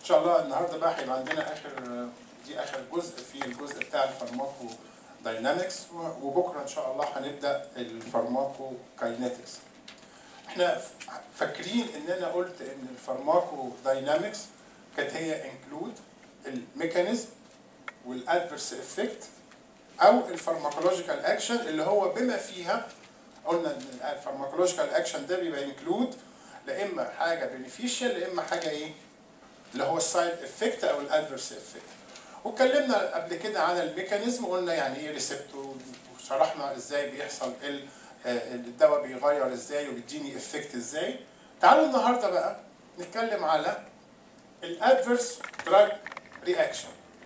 ان شاء الله النهارده بقى هيبقى عندنا اخر دي اخر جزء في الجزء بتاع الفارماكو داينامكس وبكره ان شاء الله هنبدا الفارماكو كاينetics احنا فاكرين ان انا قلت ان الفارماكو داينامكس كانت هي انكلود الميكانيزم والادفرس افكت او الفارماكولوجيكال اكشن اللي هو بما فيها قلنا ان الفارماكولوجيكال اكشن ده بيبقى انكلود لا اما حاجه بينيفيشال لا اما حاجه ايه اللي هو السايد افكت او الادفرس افكت واتكلمنا قبل كده عن الميكانيزم قلنا يعني ايه ريسبتور وشرحنا ازاي بيحصل الدواء بيغير ازاي وبيديني افكت ازاي تعالوا النهارده بقى نتكلم على الادفرس دراج رياكشن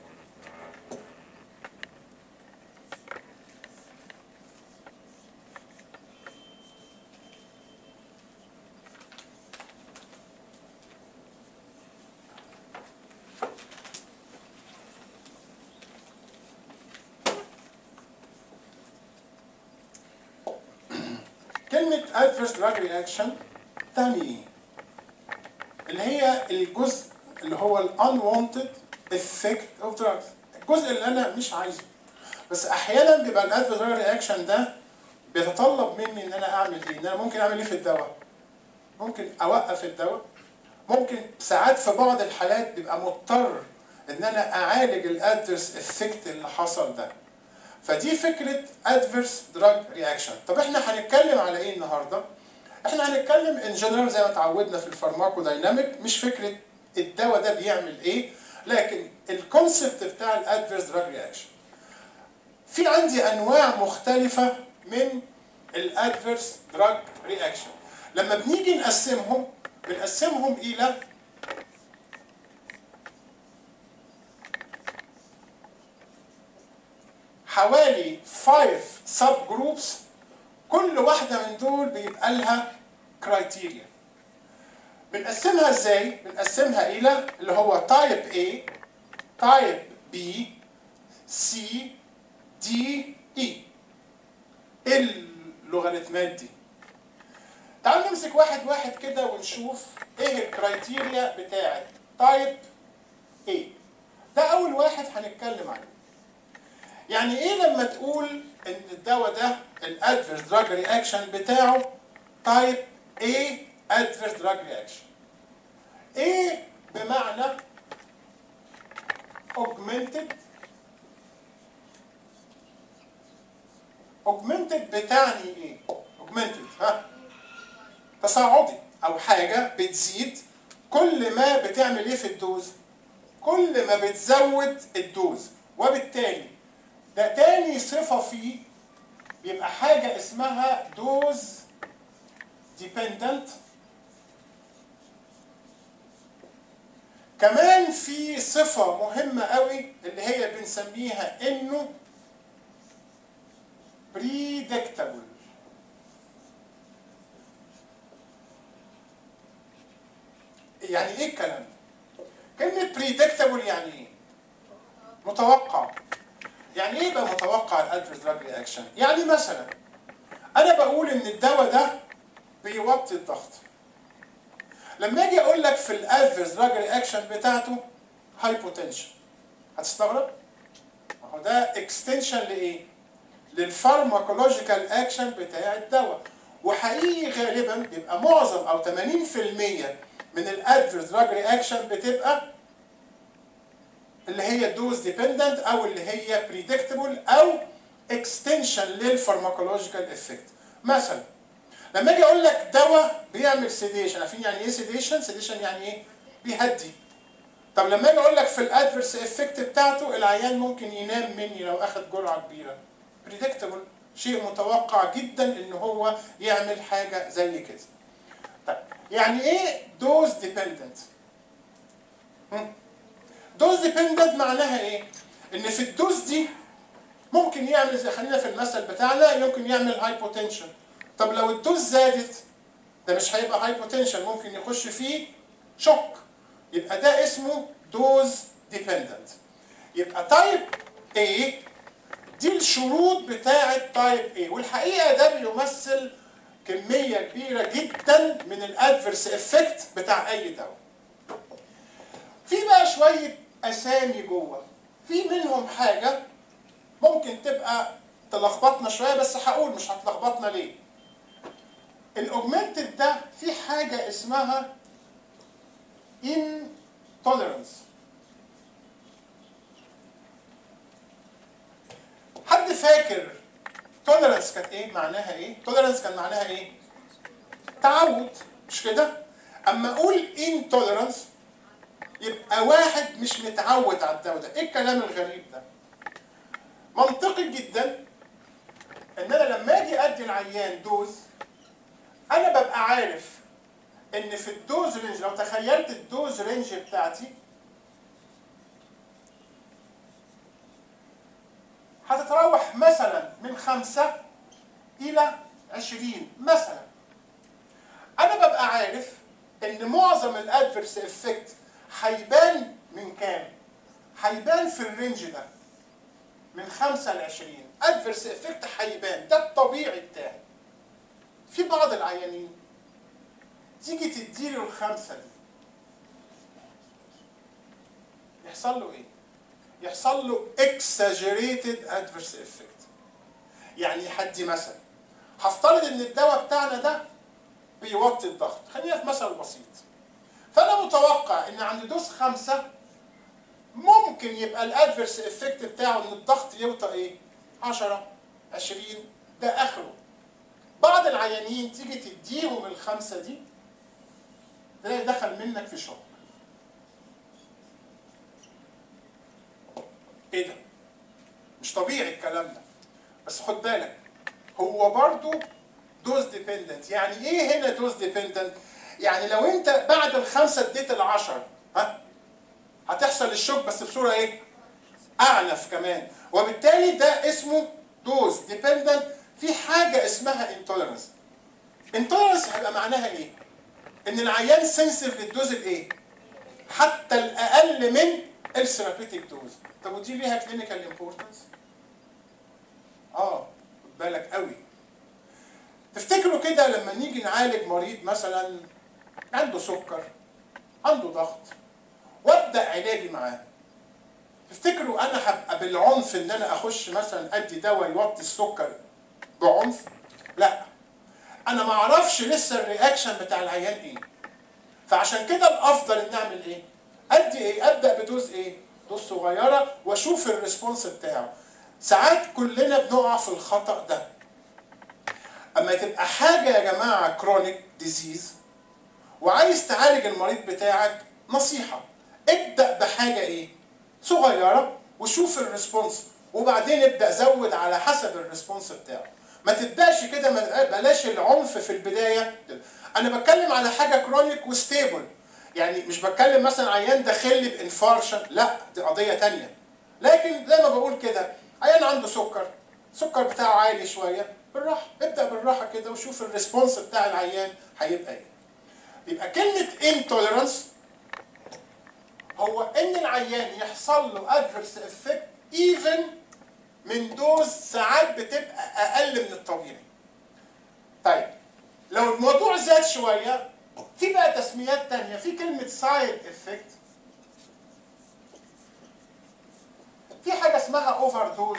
كلمة adverse drug reaction تعني ايه؟ اللي هي الجزء اللي هو ال unwanted effect of drugs الجزء اللي انا مش عايزه بس احيانا بيبقى ال adverse drug reaction ده بيتطلب مني ان انا اعمل ايه؟ ان انا ممكن اعمل ايه في الدواء؟ ممكن اوقف الدواء ممكن ساعات في بعض الحالات بيبقى مضطر ان انا اعالج الادفرس افكت اللي حصل ده فدي فكرة adverse drug reaction طب احنا هنتكلم على ايه النهاردة؟ احنا هنتكلم ان جنرال زي ما اتعودنا في الفارماكو دايناميك مش فكرة الدواء ده بيعمل ايه لكن الكونسبت بتاع الادفيرس دراج رياكشن في عندي انواع مختلفة من الادفيرس دراج رياكشن لما بنيجي نقسمهم بنقسمهم الى حوالي 5 سب جروبس كل واحدة من دول بيبقى لها كرايتيريا بنقسمها ازاي؟ بنقسمها الى اللي هو تايب A تايب B C D E ايه اللوغاريتمات دي؟ تعالوا نمسك واحد واحد كده ونشوف ايه الكرايتيريا بتاعت تايب A ده اول واحد هنتكلم عليه يعني ايه لما تقول ان الدواء ده الادفيرس دراج رياكشن بتاعه تايب A ادفيرس دراج رياكشن A بمعنى augmented augmented بتعني ايه augmented ها تصاعدي او حاجه بتزيد كل ما بتعمل ايه في الدوز كل ما بتزود الدوز وبالتالي ده تاني صفة فيه بيبقى حاجة اسمها دوز ديبندنت كمان في صفة مهمة قوي اللي هي بنسميها انه predictable يعني ايه الكلام كلمة predictable يعني ايه متوقع يعني ايه بقى متوقع الادفيرس دراج رياكشن؟ يعني مثلا انا بقول ان الدواء ده بيوطي الضغط. لما اجي اقول لك في الادفيرس دراج رياكشن بتاعته هايبوتنشن هتستغرب؟ ما هو ده اكستنشن لايه؟ للفارماكولوجيكال اكشن بتاع الدواء وحقيقي غالبا بيبقى معظم او 80% من الادفيرس دراج رياكشن بتبقى اللي هي دوز ديبندنت او اللي هي بريدكتبل او اكستنشن للفارماكولوجيكال افكت مثلا لما اجي اقول لك دواء بيعمل سيديشن عارفين يعني ايه سيديشن سيديشن يعني ايه بيهدي طب لما اجي اقول لك في الادفرس افكت بتاعته العيان ممكن ينام مني لو اخذ جرعه كبيره بريدكتبل شيء متوقع جدا ان هو يعمل حاجه زي كده طيب يعني ايه دوز ديبندنت دوز ديبندنت معناها ايه؟ ان في الدوز دي ممكن يعمل زي خلينا في المثل بتاعنا يمكن يعمل هايبوتنشن طب لو الدوز زادت ده مش هيبقى هايبوتنشن ممكن يخش فيه شوك يبقى ده اسمه دوز ديبندنت يبقى تايب A دي الشروط بتاعه تايب A والحقيقه ده بيمثل كميه كبيره جدا من الادفرس افكت بتاع اي دواء في بقى شويه اسامي جوه في منهم حاجه ممكن تبقى تلخبطنا شويه بس هقول مش هتلخبطنا ليه الاوجمنتد ده في حاجه اسمها intolerance حد فاكر tolerance كانت ايه معناها ايه tolerance كان معناها ايه تعود مش كده اما اقول intolerance يبقى واحد مش متعود على الدواء ده ايه الكلام الغريب ده منطقي جدا ان انا لما اجي ادي العيان دوز انا ببقى عارف ان في الدوز رينج لو تخيلت الدوز رينج بتاعتي هتتراوح مثلا من خمسة إلى عشرين مثلا أنا ببقى عارف إن معظم الأدفرس إفكت هيبان من كام؟ هيبان في الرينج ده من خمسة ل 20 أدفرس إفكت هيبان ده الطبيعي بتاعي في بعض العيانين تيجي تديله الخمسة دي يحصل له ايه؟ يحصل له exaggerated adverse effect يعني حدي مثلا هفترض ان الدواء بتاعنا ده بيوطي الضغط خلينا في مثل بسيط فانا متوقع ان عند دوز خمسة ممكن يبقى الادفرس افكت بتاعه ان الضغط يوطى ايه 10 20 ده اخره بعض العيانين تيجي تديهم الخمسة دي تلاقي دخل منك في شوك ايه ده مش طبيعي الكلام ده بس خد بالك هو برضو دوز ديبندنت يعني ايه هنا دوز ديبندنت يعني لو انت بعد الخمسه اديت العشر ها هتحصل الشوك بس بصوره ايه اعنف كمان وبالتالي ده اسمه دوز ديبندنت في حاجه اسمها انتولرنس انتولرنس هيبقى معناها ايه ان العيان سنسيف للدوز الايه حتى الاقل من الثيرابيوتيك دوز طب ودي ليها كلينيكال امبورتنس اه خد بالك قوي تفتكروا كده لما نيجي نعالج مريض مثلا عنده سكر عنده ضغط وابدا علاجي معاه تفتكروا انا هبقى بالعنف ان انا اخش مثلا ادي دواء يوطي السكر بعنف لا انا ما اعرفش لسه الرياكشن بتاع العيان ايه فعشان كده الافضل ان اعمل ايه ادي ايه ابدا بدوز ايه دوز صغيره واشوف الريسبونس بتاعه ساعات كلنا بنقع في الخطا ده اما تبقى حاجه يا جماعه كرونيك ديزيز وعايز تعالج المريض بتاعك نصيحه ابدا بحاجه ايه صغيره وشوف الريسبونس وبعدين ابدا زود على حسب الريسبونس بتاعه ما تبداش كده ما بلاش العنف في البدايه انا بتكلم على حاجه كرونيك وستيبل يعني مش بتكلم مثلا عيان داخل لي بانفارشن لا دي قضيه تانية لكن زي ما بقول كده عيان عنده سكر السكر بتاعه عالي شويه بالراحه ابدا بالراحه كده وشوف الريسبونس بتاع العيان هيبقى ايه يبقى كلمه انتوليرانس هو ان العيان يحصل له ادفرس افكت ايفن من دوز ساعات بتبقى اقل من الطبيعي طيب لو الموضوع زاد شويه في بقى تسميات تانية في كلمة سايد افكت في حاجة اسمها اوفر دوز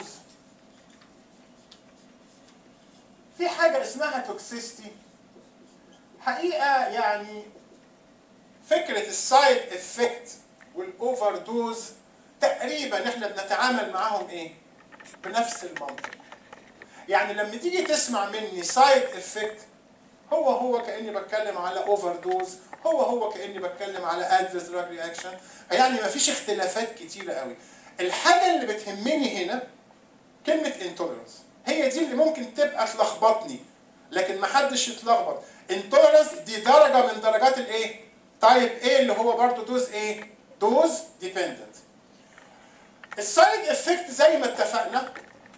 في حاجة اسمها توكسيستي حقيقة يعني فكرة السايد افكت والاوفر دوز تقريبا احنا بنتعامل معاهم ايه؟ بنفس المنطق يعني لما تيجي تسمع مني سايد افكت هو هو كاني بتكلم على اوفر دوز هو هو كاني بتكلم على ادفيرس دراج رياكشن يعني ما فيش اختلافات كتيره قوي الحاجه اللي بتهمني هنا كلمه انتولرنس هي دي اللي ممكن تبقى تلخبطني لكن ما حدش يتلخبط انتولرنس دي درجه من درجات الايه تايب ايه اللي هو برضو دوز ايه دوز ديبندنت السايد افكت زي ما اتفقنا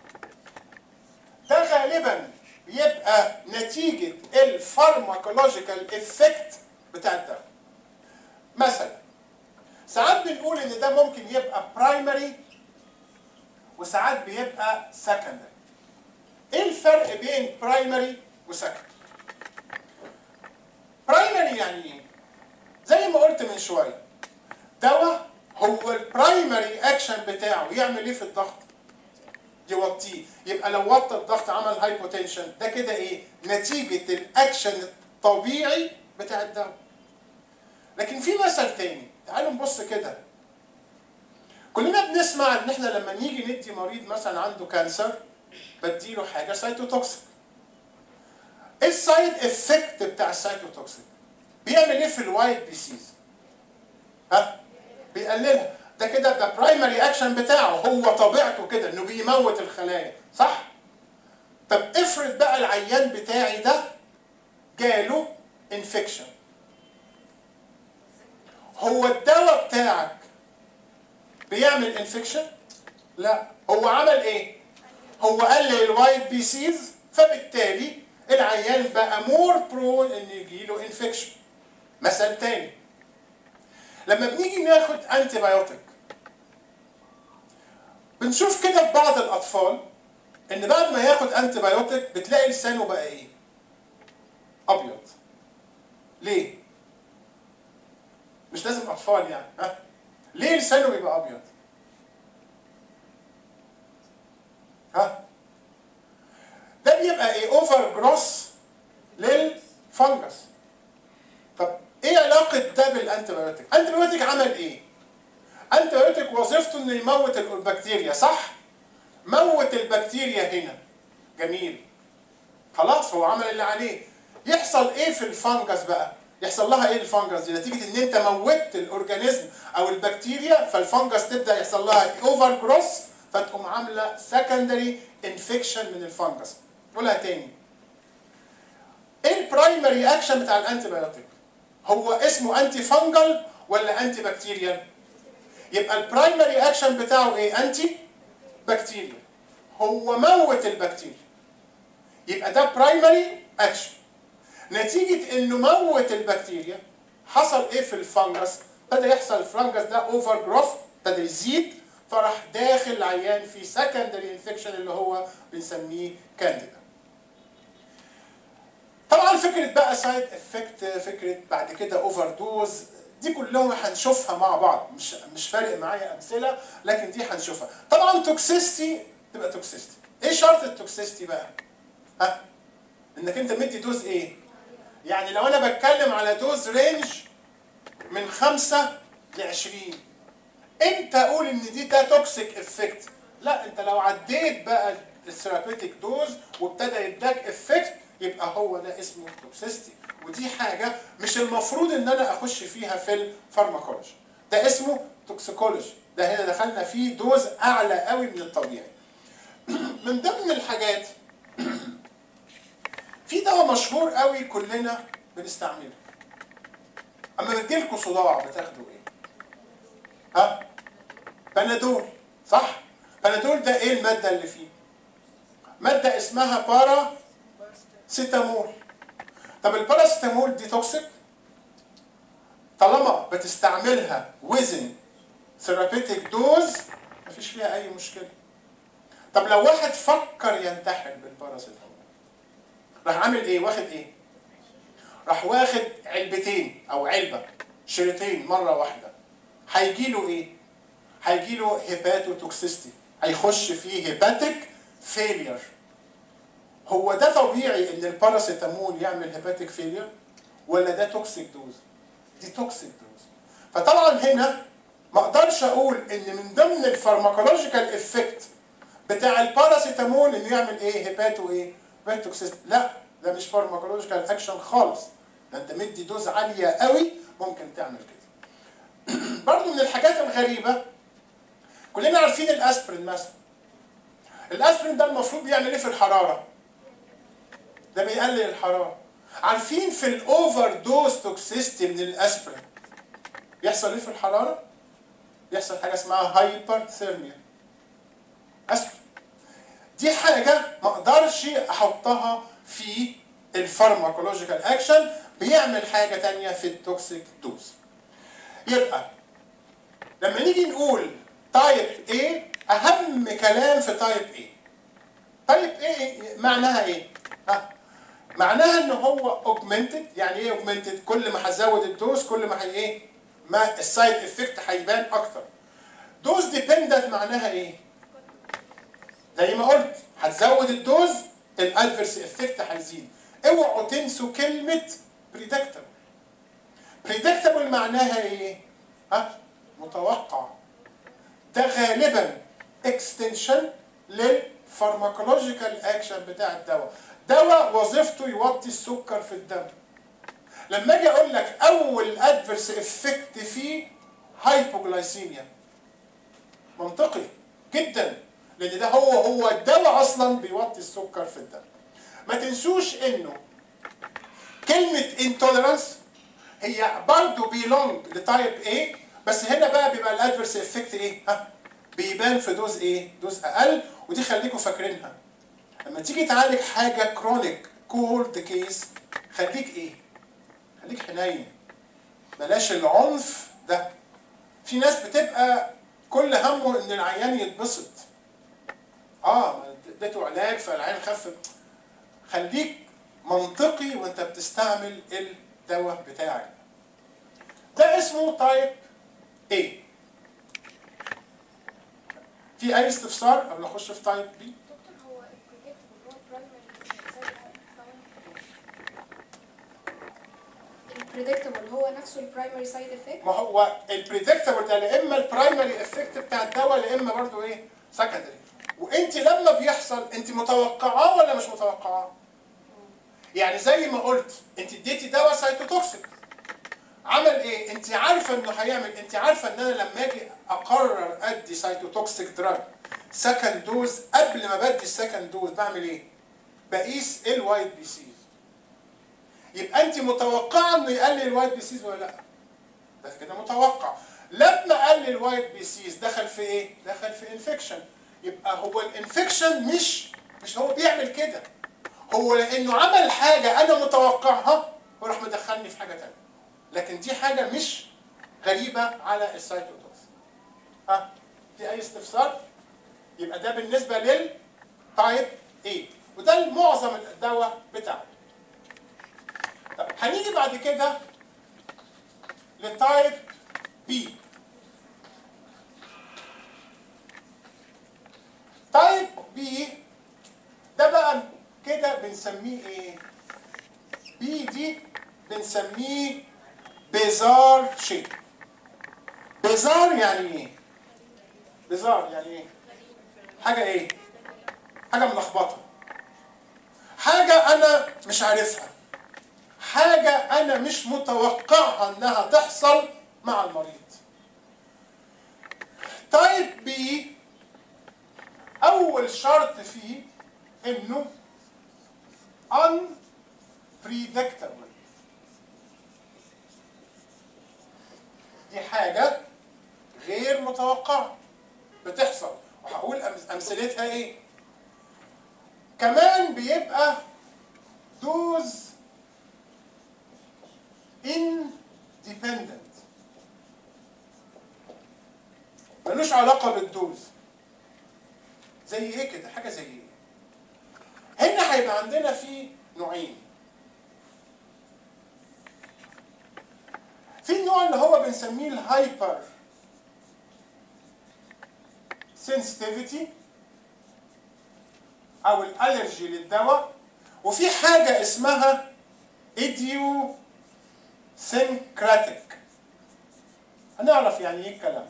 ده غالبا يبقى نتيجة الفارماكولوجيكال افكت بتاع الدواء. مثلا ساعات بنقول ان ده ممكن يبقى برايمري وساعات بيبقى سكندري. ايه الفرق بين برايمري وسكندري؟ برايمري يعني ايه؟ زي ما قلت من شويه دواء هو البرايمري اكشن بتاعه يعمل ايه في الضغط يوطيه يبقى لو وطى الضغط عمل هايبوتنشن ده كده ايه نتيجه الاكشن الطبيعي بتاع الدواء لكن في مثل تاني تعالوا نبص كده كلنا بنسمع ان احنا لما نيجي ندي مريض مثلا عنده كانسر بديله حاجه سايتوتوكسيك ايه السايد افكت بتاع السايتوتوكسيك بيعمل ايه في الوايت ديسيز ها بيقللها ده كده ده برايمري اكشن بتاعه هو طبيعته كده انه بيموت الخلايا صح طب افرض بقى العيان بتاعي ده جاله انفكشن هو الدواء بتاعك بيعمل انفكشن لا هو عمل ايه هو قلل الوايت بيسيز فبالتالي العيان بقى مور برون ان يجيله انفكشن مثل تاني لما بنيجي ناخد انتي بايوتيك بنشوف كده في بعض الاطفال ان بعد ما ياخد انتي بايوتيك بتلاقي لسانه بقى ايه ابيض ليه مش لازم اطفال يعني ها ليه لسانه بيبقى ابيض ها ده بيبقى ايه اوفر جروس للفنجس طب ايه علاقه ده بالانتيبيوتيك الانتيبيوتيك عمل ايه انتيبيوتيك وظيفته انه يموت البكتيريا صح موت البكتيريا هنا جميل خلاص هو عمل اللي عليه يحصل ايه في الفنجس بقى يحصل لها ايه الفنجس دي نتيجه ان انت موتت الاورجانيزم او البكتيريا فالفنجس تبدا يحصل لها اوفر جروس فتقوم عامله سكندري انفكشن من الفنجس قولها تاني ايه البرايمري اكشن بتاع الانتيبيوتيك هو اسمه انتي فنجل ولا انتي بكتيريال يبقى البرايمري اكشن بتاعه ايه انتي بكتيريا هو موت البكتيريا يبقى ده برايمري اكشن نتيجة انه موت البكتيريا حصل ايه في الفنجس بدا يحصل الفنجس ده اوفر جروث بدا يزيد فراح داخل العيان في سكندري انفكشن اللي هو بنسميه كانديدا طبعا فكره بقى سايد افكت فكره بعد كده اوفر دوز دي كلهم هنشوفها مع بعض مش مش فارق معايا امثله لكن دي هنشوفها طبعا توكسيستي تبقى توكسيستي ايه شرط التوكسيستي بقى ها انك انت مدي دوز ايه يعني لو انا بتكلم على دوز رينج من 5 ل 20 انت قول ان دي ده توكسيك افكت لا انت لو عديت بقى الثيرابيوتيك دوز وابتدى يداك افكت يبقى هو ده اسمه توكسيستي ودي حاجه مش المفروض ان انا اخش فيها في الفارماكولوجي ده اسمه توكسيكولوجي ده هنا دخلنا فيه دوز اعلى قوي من الطبيعي من ضمن الحاجات في دواء مشهور قوي كلنا بنستعمله اما بتجيلكوا صداع بتاخدوا ايه ها بنادول صح بنادول ده ايه الماده اللي فيه ماده اسمها بارا سيتامول طب الباراسيتامول دي توكسيك طالما بتستعملها وزن ثيرابيتيك دوز مفيش فيها اي مشكله طب لو واحد فكر ينتحر بالباراسيتامول راح عامل ايه واخد ايه راح واخد علبتين او علبه شريطين مره واحده هيجي له ايه هيجي له هيباتوتوكسيستي هيخش فيه هيباتيك فيلير هو ده طبيعي ان الباراسيتامول يعمل هيباتيك فيلير ولا ده توكسيك دوز دي توكسيك دوز فطبعا هنا ما اقدرش اقول ان من ضمن الفارماكولوجيكال افكت بتاع الباراسيتامول انه يعمل ايه هيباتو ايه هيباتوكسيست لا ده مش فارماكولوجيكال اكشن خالص ده انت مدي دوز عاليه قوي ممكن تعمل كده برضو من الحاجات الغريبه كلنا عارفين الاسبرين مثلا الاسبرين ده المفروض بيعمل ايه في الحراره ده بيقلل الحراره عارفين في الاوفر دوز توكسيستي من الاسبرين يحصل ايه في الحراره يحصل حاجه اسمها هايبر ثيرميا اسبرين دي حاجه ما اقدرش احطها في الفارماكولوجيكال اكشن بيعمل حاجه تانية في التوكسيك دوز يبقى لما نيجي نقول تايب A اهم كلام في تايب A تايب A معناها ايه ها معناها ان هو اوجمنتد يعني ايه اوجمنتد كل ما هزود الدوز كل ما هي ايه ما السايد افكت هيبان اكتر دوز ديبندنت معناها ايه زي ما قلت هتزود الدوز الادفرس افكت هيزيد اوعوا تنسوا كلمه بريدكتبل بريدكتبل معناها ايه ها متوقع ده غالبا اكستنشن للفارماكولوجيكال اكشن بتاع الدواء دواء وظيفته يوطي السكر في الدم لما اجي اقول لك اول ادفرس افكت فيه هايبوجلايسيميا منطقي جدا لان ده هو هو الدواء اصلا بيوطي السكر في الدم ما تنسوش انه كلمه انتوليرانس هي برضه بيلونج لتايب A بس هنا بقى بيبقى الادفرس افكت ايه؟ ها؟ بيبان في دوز ايه؟ دوز اقل ودي خليكم فاكرينها. لما تيجي تعالج حاجه كرونيك كولد كيس خليك ايه؟ خليك حنين. بلاش العنف ده. في ناس بتبقى كل همه ان العيان يتبسط. اه ما اديته علاج فالعيان خف. خليك منطقي وانت بتستعمل الدواء بتاعك. ده اسمه تايب A. في اي استفسار قبل ما اخش في تايب B؟ دكتور هو البريدكتبل هو البرايمري البريدكتبل هو نفسه البرايمري سايد افكت ما هو البريدكتبل ده لا اما البرايمري افكت بتاع الدواء لا اما برضه ايه؟ سكندري. وانت لما بيحصل انت متوقعاه ولا مش متوقعاه؟ يعني زي ما قلت انت اديتي دواء سايتوتوكسيك عمل ايه؟ انت عارفه انه هيعمل انت عارفه ان انا لما اجي اقرر ادي سايتوتوكسيك دراج سكند دوز قبل ما بدي السكند دوز بعمل ايه؟ بقيس الوايت بي سيز يبقى انت متوقعه انه يقلل الوايت بي سيز ولا لا؟ ده كده متوقع لما قلل الوايت بي سيز دخل في ايه؟ دخل في انفكشن يبقى هو الانفكشن مش مش هو بيعمل كده هو لانه عمل حاجه انا متوقعها وراح مدخلني في حاجه ثانيه لكن دي حاجه مش غريبه على السايتوتوكس ها في اي استفسار يبقى ده بالنسبه للتايب A وده معظم الدواء بتاعه طب هنيجي بعد كده لتايب B تايب B ده بقى كده بنسميه ايه بي دي بنسميه بيزار شيء بيزار يعني ايه بيزار يعني ايه حاجه ايه حاجه ملخبطه حاجه انا مش عارفها حاجه انا مش متوقعها انها تحصل مع المريض تايب بي اول شرط فيه انه unpredictable دي حاجة غير متوقعة بتحصل وهقول أمس- أمثلتها إيه كمان بيبقى دوز independent ملوش علاقة بالدوز زي ايه كده حاجة زي ايه هنا هيبقى عندنا في نوعين في النوع اللي هو بنسميه الهايبر سنسيتيفيتي او الالرجي للدواء وفي حاجه اسمها ايديو سينكراتيك هنعرف يعني ايه الكلام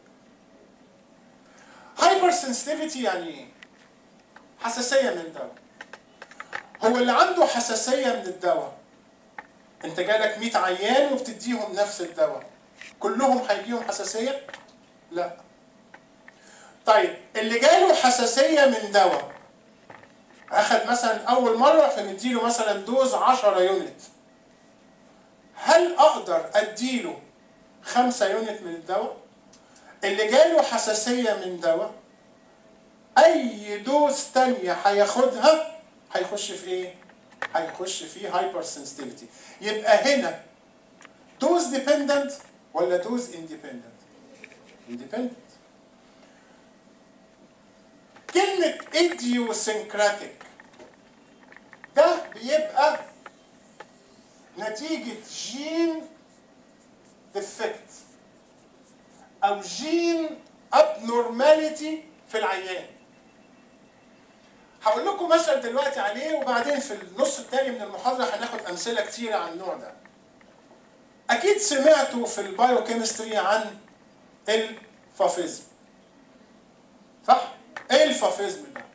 هايبر سنسيتيفيتي يعني ايه حساسيه من الدواء هو اللي عنده حساسيه من الدواء انت جالك 100 عيان وبتديهم نفس الدواء كلهم هيجيهم حساسيه لا طيب اللي جاله حساسيه من دواء اخد مثلا اول مره فنديله مثلا دوز 10 يونت هل اقدر اديله 5 يونت من الدواء اللي جاله حساسيه من دواء اي دوز تانية هياخدها هيخش في ايه هيخش في هايبر سنسيتيفيتي يبقى هنا دوز ديبندنت ولا دوز اندبندنت اندبندنت كلمة idiosyncratic ده بيبقى نتيجة جين ديفكت او جين ابنورماليتي في العيان هقول لكم مثل دلوقتي عليه وبعدين في النص الثاني من المحاضره هناخد امثله كتيره عن النوع ده اكيد سمعتوا في البايوكيمستري عن الفافيزم صح ايه الفافيزم ده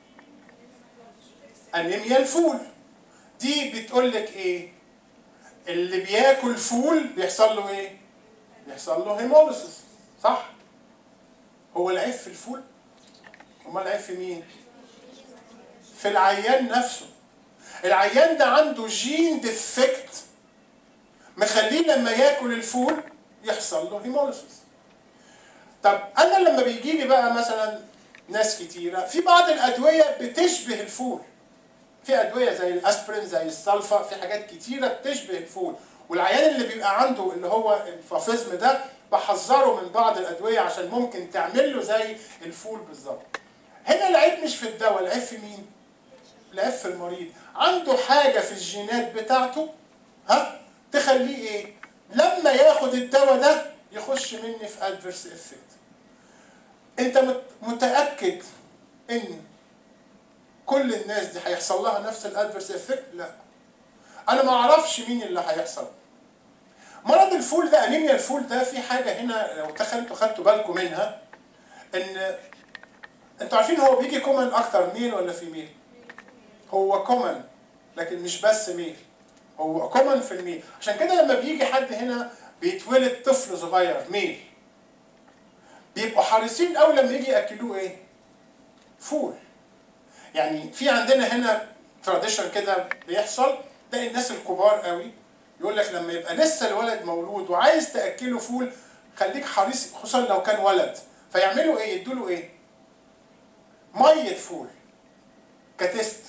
انيميا الفول دي بتقول لك ايه اللي بياكل فول بيحصل له ايه بيحصل له هيموليسيس صح هو العيب في الفول امال العيب في مين في العيان نفسه العيان ده عنده جين ديفكت مخليه لما ياكل الفول يحصل له هيموليسيس طب انا لما بيجي لي بقى مثلا ناس كتيره في بعض الادويه بتشبه الفول في ادويه زي الاسبرين زي السلفا في حاجات كتيره بتشبه الفول والعيان اللي بيبقى عنده اللي هو الفافيزم ده بحذره من بعض الادويه عشان ممكن تعمل له زي الفول بالظبط هنا العيب مش في الدواء العيب في مين العيب في المريض عنده حاجه في الجينات بتاعته ها تخليه ايه لما ياخد الدواء ده يخش مني في ادفيرس افكت انت مت- متاكد ان كل الناس دي هيحصل لها نفس الادفيرس افكت لا انا ما اعرفش مين اللي هيحصل مرض الفول ده انيميا الفول ده في حاجه هنا لو تخنتوا خدتوا بالكم منها ان انتوا عارفين هو بيجي كومن اكتر ميل ولا فيميل هو كومن لكن مش بس ميل هو كومن في الميل عشان كده لما بيجي حد هنا بيتولد طفل صغير ميل بيبقوا حريصين قوي لما يجي ياكلوه ايه فول يعني في عندنا هنا تراديشن كده بيحصل تلاقي الناس الكبار قوي يقول لك لما يبقى لسه الولد مولود وعايز تاكله فول خليك حريص خصوصا لو كان ولد فيعملوا ايه يدوا له ايه ميه فول كتست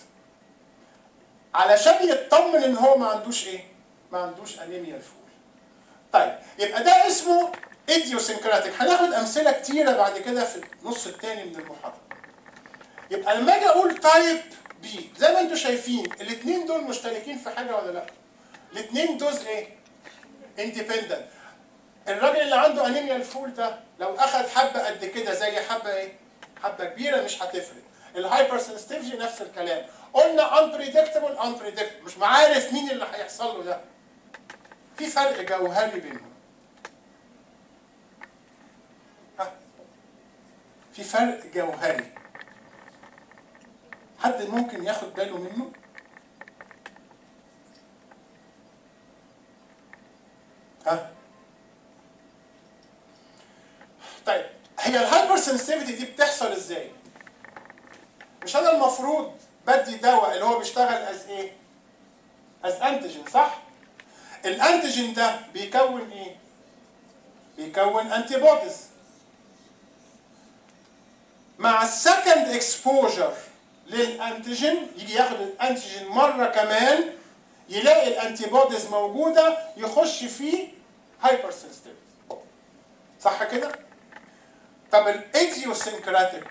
علشان يطمن ان هو ما عندوش ايه ما عندوش انيميا الفول طيب يبقى ده اسمه ايديوسنكراتيك هناخد امثله كتيره بعد كده في النص الثاني من المحاضره يبقى لما اجي اقول تايب بي زي ما انتم شايفين الاثنين دول مشتركين في حاجه ولا لا الاثنين دول ايه اندبندنت الراجل اللي عنده انيميا الفول ده لو اخذ حبه قد كده زي حبه ايه حبه كبيره مش هتفرق الهايبر سنسيتيفيتي نفس الكلام قلنا انبريدكتبل انبريدكتبل مش عارف مين اللي هيحصل له ده في فرق جوهري بينهم ها في فرق جوهري حد ممكن ياخد باله منه ها طيب هي الهايبر سنسيتيفيتي دي بتحصل ازاي مش انا المفروض بدي دواء اللي هو بيشتغل از ايه از انتيجين صح الانتيجين ده بيكون ايه بيكون انتي بوديز مع السكند اكسبوجر للانتيجين يجي ياخد الانتيجين مره كمان يلاقي الانتي بوديز موجوده يخش فيه هايبر سنسيتيفيتي صح كده طب الايديوسنكراتيك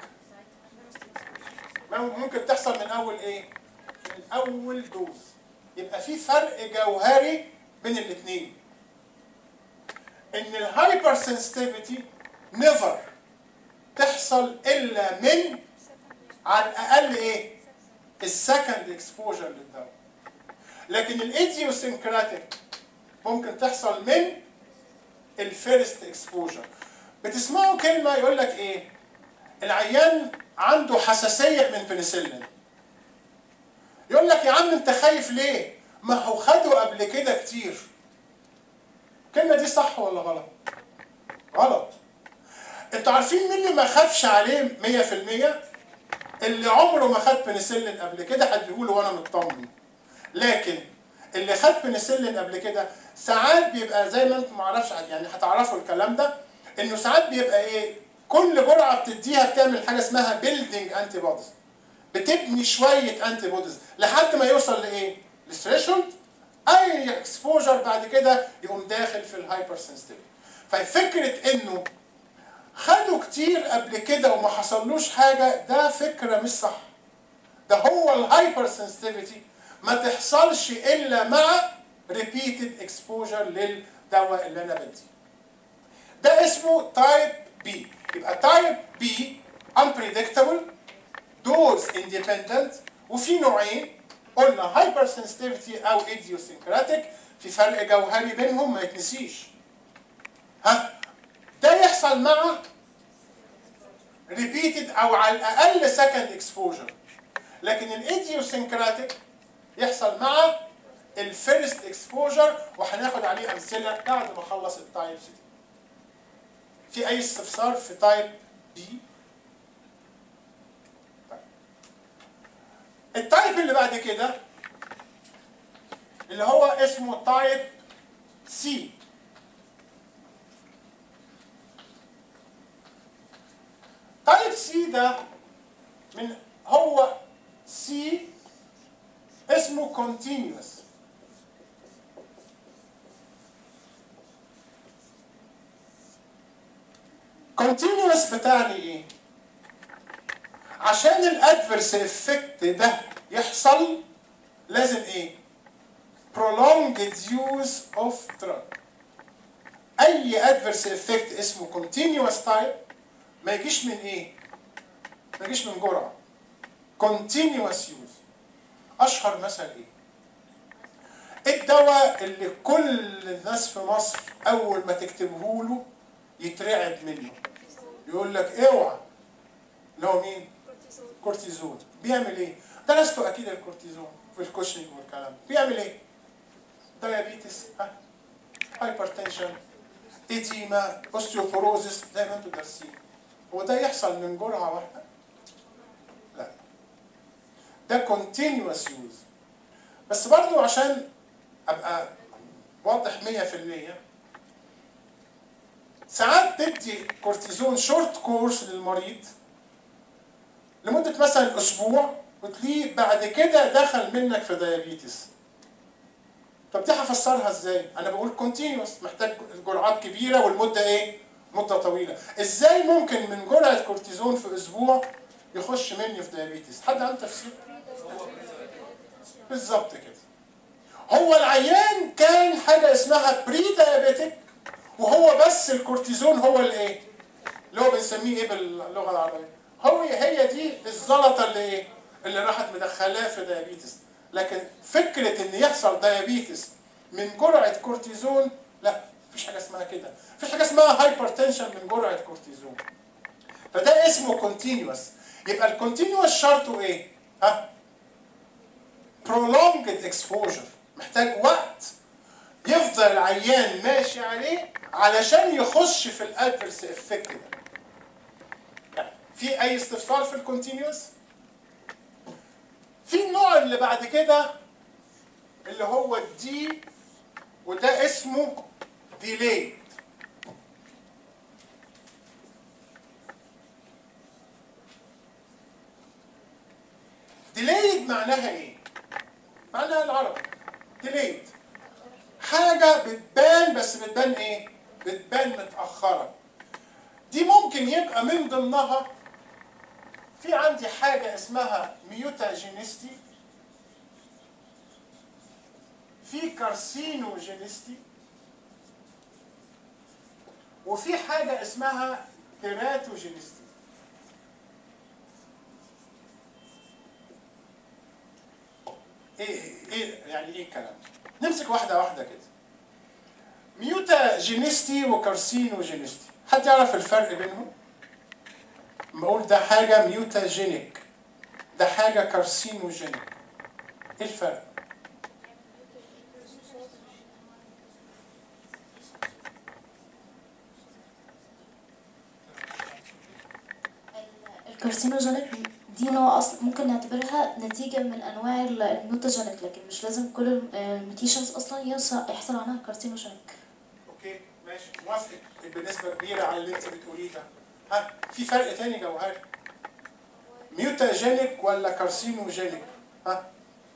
ممكن تحصل من اول ايه من اول دوز يبقى في فرق جوهري بين الاثنين ان الهايبر سنسيتيفيتي نيفر تحصل الا من على الاقل ايه السكند اكسبوجر للدواء لكن الايديوسنكراتيك ممكن تحصل من الفيرست اكسبوجر بتسمعوا كلمه يقول لك ايه العيان عنده حساسيه من بنسلين يقول لك يا عم انت خايف ليه ما هو خده قبل كده كتير الكلمه دي صح ولا غلط غلط انتوا عارفين مين اللي ما خافش عليه 100% اللي عمره ما خد بنسلين قبل كده حد يقول وانا مطمن لكن اللي خد بنسلين قبل كده ساعات بيبقى زي ما انتم ما اعرفش يعني هتعرفوا الكلام ده انه ساعات بيبقى ايه كل جرعه بتديها بتعمل حاجه اسمها بيلدينج انتي بوديز بتبني شويه انتي بوديز لحد ما يوصل لايه؟ للثريشولد اي اكسبوجر بعد كده يقوم داخل في الهايبر سنسيتيفيتي ففكره انه خدوا كتير قبل كده وما حصلوش حاجه ده فكره مش صح ده هو الهايبر سنسيتيفيتي ما تحصلش الا مع ريبيتد اكسبوجر للدواء اللي انا بديه ده اسمه تايب B تايب بي unpredictable دوز independent وفي نوعين قلنا هايبر سنسيتيفيتي او idiosyncratic في فرق جوهري بينهم ما يتنسيش ها ده يحصل مع repeated او على الاقل second exposure لكن الايديوسنكراتيك يحصل مع الفيرست اكسبوجر وهناخد عليه امثله بعد ما اخلص التايبس دي في اي استفسار في تايب بي التايب اللي بعد كده اللي هو اسمه تايب سي تايب سي ده من هو سي اسمه continuous continuous بتعني ايه؟ عشان الادفرس افكت ده يحصل لازم ايه؟ prolonged use of drug اي adverse effect اسمه continuous type ما يجيش من ايه؟ ما يجيش من جرعه continuous use اشهر مثل ايه؟ الدواء اللي كل الناس في مصر اول ما تكتبه له يترعب منه يقول لك اوعى اللي هو مين؟ كورتيزون بيعمل ايه؟ درستوا اكيد الكورتيزون في الكوشنج والكلام بيعمل ايه؟ دايابيتس ها هايبرتنشن ايتيما اوستيوبوروزيس زي ما انتوا دارسين هو ده يحصل من جرعه واحده؟ لا ده continuous use بس برضو عشان ابقى واضح 100% ساعات تدي كورتيزون شورت كورس للمريض لمده مثلا اسبوع وتلاقيه بعد كده دخل منك في دايابيتس طب دي هفسرها ازاي؟ انا بقول كونتينوس محتاج جرعات كبيره والمده ايه؟ مده طويله. ازاي ممكن من جرعه كورتيزون في اسبوع يخش مني في دايابيتس؟ حد عنده تفسير؟ بالظبط كده. هو العيان كان حاجه اسمها بري دايابيتك وهو بس الكورتيزون هو الايه؟ اللي هو بنسميه ايه باللغه العربيه؟ هو هي دي الزلطه اللي ايه؟ اللي راحت مدخلاه في دايابيتس. لكن فكره ان يحصل دايابيتس من جرعه كورتيزون لا مفيش حاجه اسمها كده مفيش حاجه اسمها هايبرتنشن من جرعه كورتيزون فده اسمه كونتينوس يبقى الكونتينوس شرطه ايه ها prolonged exposure محتاج وقت يفضل العيان ماشي عليه علشان يخش في الادفرس افكت ده في اي استفسار في الكونتينوس في النوع اللي بعد كده اللي هو الدي وده اسمه ديلي ديليد معناها ايه؟ معناها العربي ديليد حاجة بتبان بس بتبان ايه؟ بتبان متأخرة دي ممكن يبقى من ضمنها في عندي حاجة اسمها ميوتاجينيستي في كارسينوجينيستي وفي حاجة اسمها تيراتوجينيستي ايه ايه يعني ايه الكلام نمسك واحدة واحدة كده ميوتاجينيستي وكارسينوجينيستي حد يعرف الفرق بينهم؟ لما اقول ده حاجه ميوتاجينيك ده حاجه كارسينوجينيك ايه الفرق الكارسينوجينيك دي نوع اصلا ممكن نعتبرها نتيجة من انواع ال- الميوتاجينيك لكن مش لازم كل الميوتيشنز اصلا يحصل يحصل عنها كارسينوجينيك اوكي ماشي موافق بنسبه كبيره على اللي انت بتقوليه ده ها في فرق تاني جوهري ميوتاجينيك ولا كارسينوجينيك ها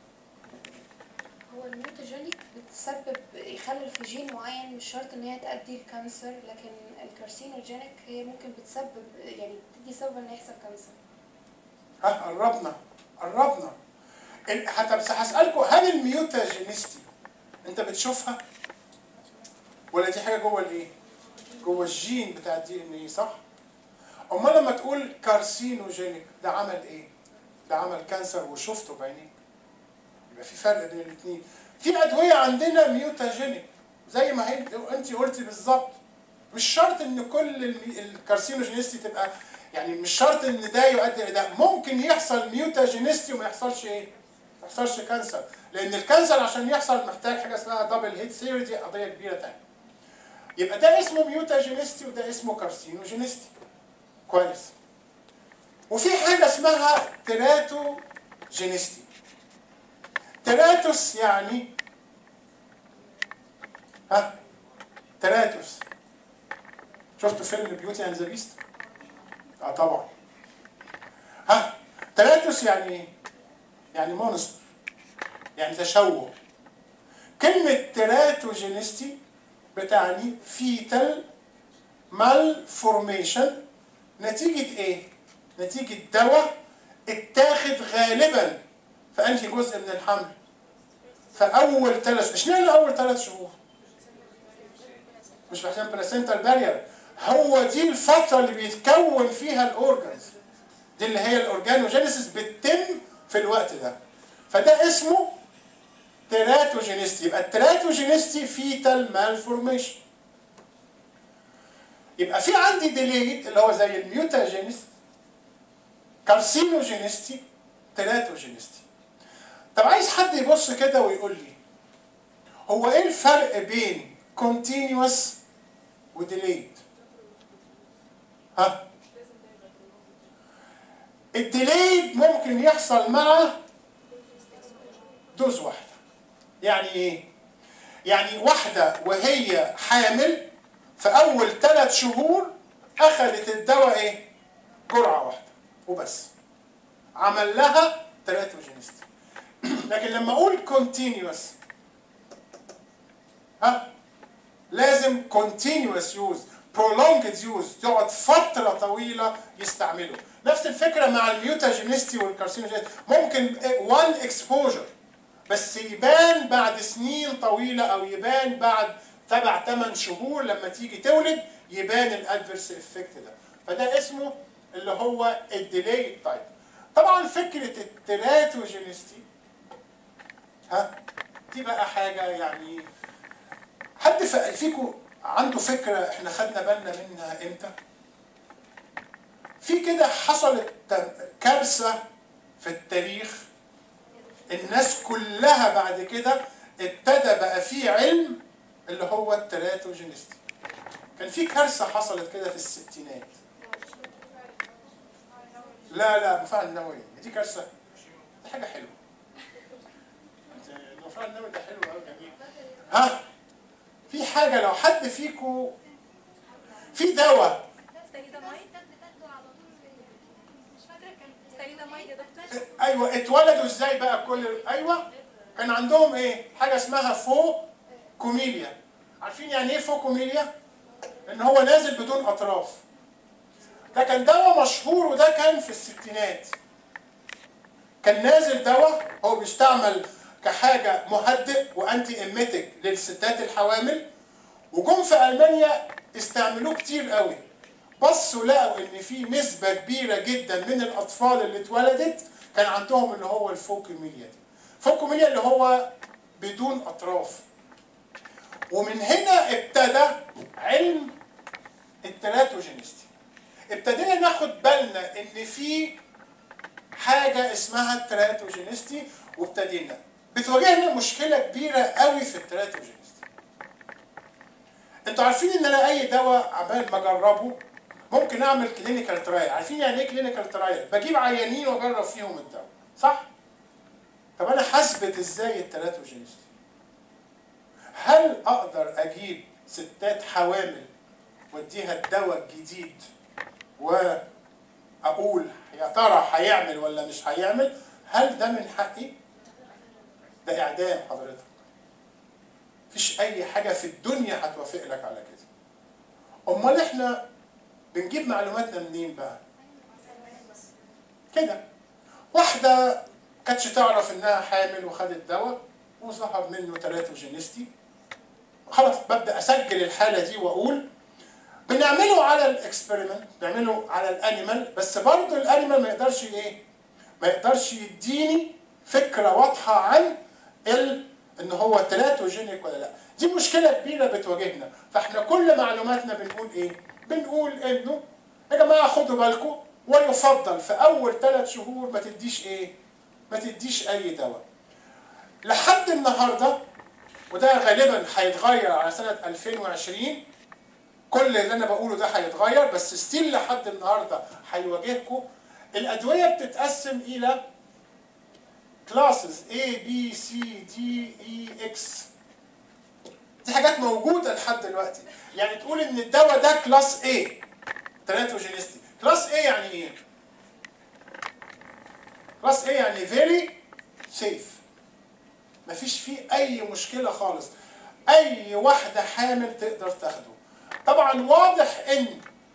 هو الميوتاجينيك بتسبب يخلل في جين معين مش شرط ان هي تؤدي لكانسر لكن الكارسينوجينيك هي ممكن بتسبب يعني بتدي سبب ان يحصل كانسر ها قربنا قربنا ال- هت- بس هسألكم هل الميوتاجينيستي انت بتشوفها ولا دي حاجه جوه الايه؟ جوه الجين بتاع الدي ان ايه صح؟ امال لما تقول كارسينوجينيك ده عمل ايه ده عمل كانسر وشفته بعينيك يبقى في فرق بين الاثنين في ادويه عندنا ميوتاجينيك زي ما هي انت قلتي بالظبط مش شرط ان كل المي- الكارسينوجينيستي تبقى يعني مش شرط ان ده يؤدي الى ده ممكن يحصل ميوتاجينيستي وما يحصلش ايه ما يحصلش كانسر لان الكانسر عشان يحصل محتاج حاجه اسمها دبل هيت ثيوري دي قضيه كبيره تانية يبقى ده اسمه ميوتاجينيستي وده اسمه كارسينوجينيستي كويس وفي حاجه اسمها تيراتوجينيستي تيراتوس يعني ها تيراتوس شفتوا فيلم بيوتي اند ذا بيست؟ اه طبعا ها تيراتوس يعني ايه؟ يعني مونستر يعني تشوه كلمة تيراتوجينيستي بتعني فيتال مال فورميشن نتيجة ايه؟ نتيجة دواء اتاخد غالبا في انهي جزء من الحمل؟ في اول ثلاث اشمعنى اول ثلاث شهور؟ مش عشان بلاسنتال بارير هو دي الفترة اللي بيتكون فيها الاورجنز دي اللي هي الاورجانوجينيسيس بتتم في الوقت ده فده اسمه تيراتوجينيستي يبقى التيراتوجينيستي فيتال مالفورميشن يبقى في عندي ديليت اللي هو زي الميوتاجينيست كارسينوجينيستي تيراتوجينيستي طب عايز حد يبص كده ويقول لي هو ايه الفرق بين continuous وديليت ها الديليد ممكن يحصل مع دوز واحدة يعني ايه؟ يعني واحدة وهي حامل في أول ثلاث شهور أخذت الدواء ايه؟ جرعة واحدة وبس عمل لها تراتوجينستي لكن لما أقول continuous ها لازم continuous use prolonged use تقعد فترة طويلة يستعمله نفس الفكرة مع الميوتاجينستي والكارسينوجينستي ممكن one exposure بس يبان بعد سنين طويلة أو يبان بعد سبع ثمان شهور لما تيجي تولد يبان الادفيرس افكت ده فده اسمه اللي هو الديلي تايب طبعا فكرة التراتوجينستي ها دي بقى حاجة يعني حد فيكم عنده فكرة احنا خدنا بالنا منها امتى؟ في كده حصلت كارثة في التاريخ الناس كلها بعد كده ابتدى بقى في علم اللي هو التراتوجينستي كان في كارثة حصلت كده في الستينات لا لا مفاعل نووي دي كارثة دي حاجة حلوة المفاعل النووي ده حلو قوي جميل ها في حاجة لو حد فيكم في دواء ايوه اتولدوا ازاي بقى كل ايوه كان عندهم ايه حاجه اسمها فو كوميليا عارفين يعني ايه فو كوميليا ان هو نازل بدون اطراف ده كان دواء مشهور وده كان في الستينات كان نازل دواء هو بيستعمل كحاجه مهدئ وانتي اميتك للستات الحوامل وجم في المانيا استعملوه كتير قوي بصوا لقوا ان في نسبه كبيره جدا من الاطفال اللي اتولدت كان عندهم اللي هو الفوكوميليا دي فوكوميليا اللي هو بدون اطراف ومن هنا ابتدى علم التراتوجينستي ابتدينا ناخد بالنا ان في حاجه اسمها التراتوجينستي وابتدينا بتواجهنا مشكله كبيره قوي في التراتوجينستي انتوا عارفين ان انا اي دواء عمال ما اجربه ممكن اعمل كلينيكال ترايل عارفين يعني ايه كلينيكال ترايل بجيب عيانين واجرب فيهم الدواء صح طب انا حاسبت ازاي التراتوجينستي هل اقدر اجيب ستات حوامل واديها الدواء الجديد واقول يا ترى هيعمل ولا مش هيعمل هل ده من حقي ده اعدام حضرتك مفيش اي حاجه في الدنيا هتوافق لك على كده امال احنا بنجيب معلوماتنا منين بقى كده واحده كانتش تعرف انها حامل وخدت دواء وظهر منه تراتوجينستي خلاص ببدا اسجل الحاله دي واقول بنعمل بيعملوا على الاكسبيرمنت بيعملوا على الانيمال بس برضه الانيمال ما يقدرش ايه ما يقدرش يديني فكره واضحه عن ال ان هو تلاتوجينيك ولا لا دي مشكله كبيره بتواجهنا فاحنا كل معلوماتنا بنقول ايه بنقول انه يا جماعه خدوا بالكم ويفضل في اول ثلاث شهور ما تديش ايه ما تديش اي دواء لحد النهارده وده غالبا هيتغير على سنه 2020 كل اللي انا بقوله ده هيتغير بس ستيل لحد النهارده هيواجهكم الادويه بتتقسم الى كلاسز A B C D E X دي حاجات موجوده لحد دلوقتي يعني تقول ان الدواء ده كلاس A تراتوجينيستي كلاس A يعني ايه كلاس A يعني very safe مفيش فيه اي مشكله خالص اي واحده حامل تقدر تاخده طبعا واضح ان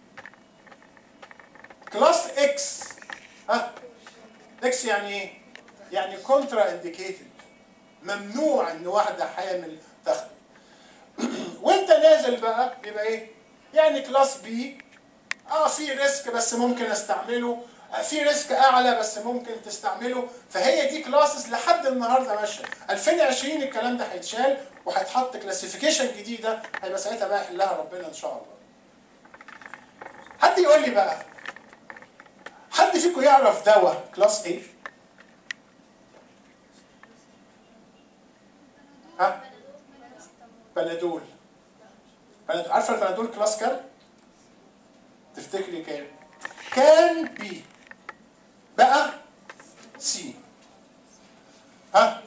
كلاس اكس ها اكس يعني ايه يعني كونترا انديكيتد ممنوع ان واحده حامل تاخده وانت نازل بقى يبقى ايه يعني كلاس بي اه في ريسك بس ممكن استعمله آه، في ريسك اعلى بس ممكن تستعمله فهي دي كلاسز لحد النهارده ماشيه 2020 الكلام ده هيتشال وهيتحط كلاسيفيكيشن جديده هيبقى ساعتها بقى يحلها ربنا ان شاء الله حد يقول لي بقى حد فيكم يعرف دواء كلاس ايه ها بنادول بنادول عارفه البنادول كلاس كام تفتكري كام كان بي بقى سي ها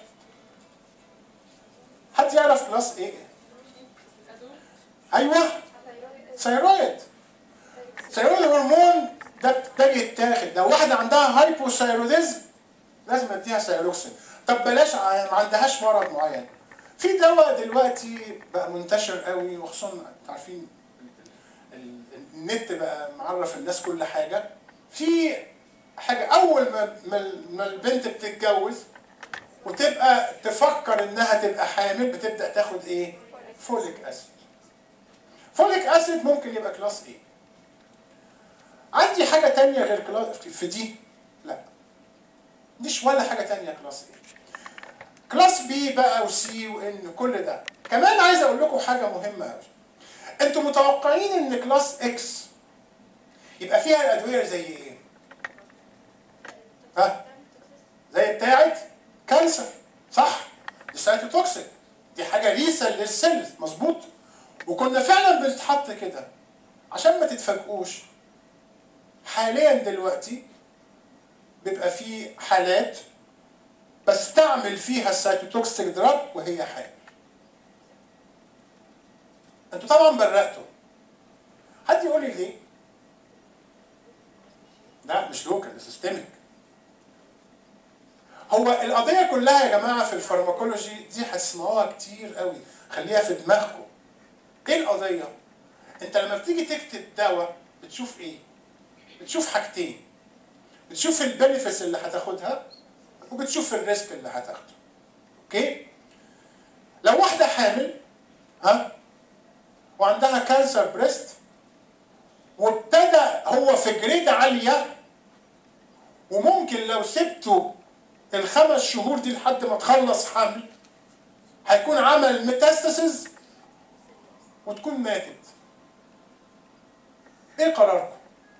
حد يعرف كلاس ايه ايوه ثيرويد ثيرويد هرمون ده ده بيتاخد لو واحده عندها هايبوثايروديزم لازم اديها ثيروكسين طب بلاش ع- ما عندهاش مرض معين في دواء دلوقتي بقى منتشر قوي وخصوصا انتوا عارفين ال- ال- النت بقى معرف الناس كل حاجه في حاجه اول ما ما ما البنت بتتجوز وتبقى تفكر انها تبقى حامل بتبدا تاخد ايه؟ فوليك اسيد. فوليك اسيد ممكن يبقى كلاس ايه؟ عندي حاجه تانية غير كلاس في دي؟ لا. مش ولا حاجه تانية كلاس ايه. كلاس بي بقى وسي وان كل ده. كمان عايز اقول لكم حاجه مهمه قوي. انتوا متوقعين ان كلاس اكس يبقى فيها الادويه زي ايه؟ ها؟ زي بتاعت كانسر صح؟ دي سايتوتوكسيك دي حاجه ريسه للسيلز مظبوط؟ وكنا فعلا بنتحط كده عشان ما تتفاجئوش حاليا دلوقتي بيبقى في حالات بستعمل فيها السايتوتوكسيك دراج وهي حامل انتوا طبعا برقتوا حد يقول لي ليه؟ لا مش لوكال ده سيستميك هو القضية كلها يا جماعة في الفارماكولوجي دي هتسمعوها كتير قوي خليها في دماغكم ايه القضية؟ انت لما بتيجي تكتب دواء بتشوف ايه؟ بتشوف حاجتين بتشوف البنفيتس اللي هتاخدها وبتشوف الريسك اللي هتاخده اوكي؟ لو واحدة حامل ها وعندها كانسر بريست وابتدى هو في جريد عالية وممكن لو سبته الخمس شهور دي لحد ما تخلص حمل هيكون عمل ميتاستاسيز وتكون ماتت ايه قراركم؟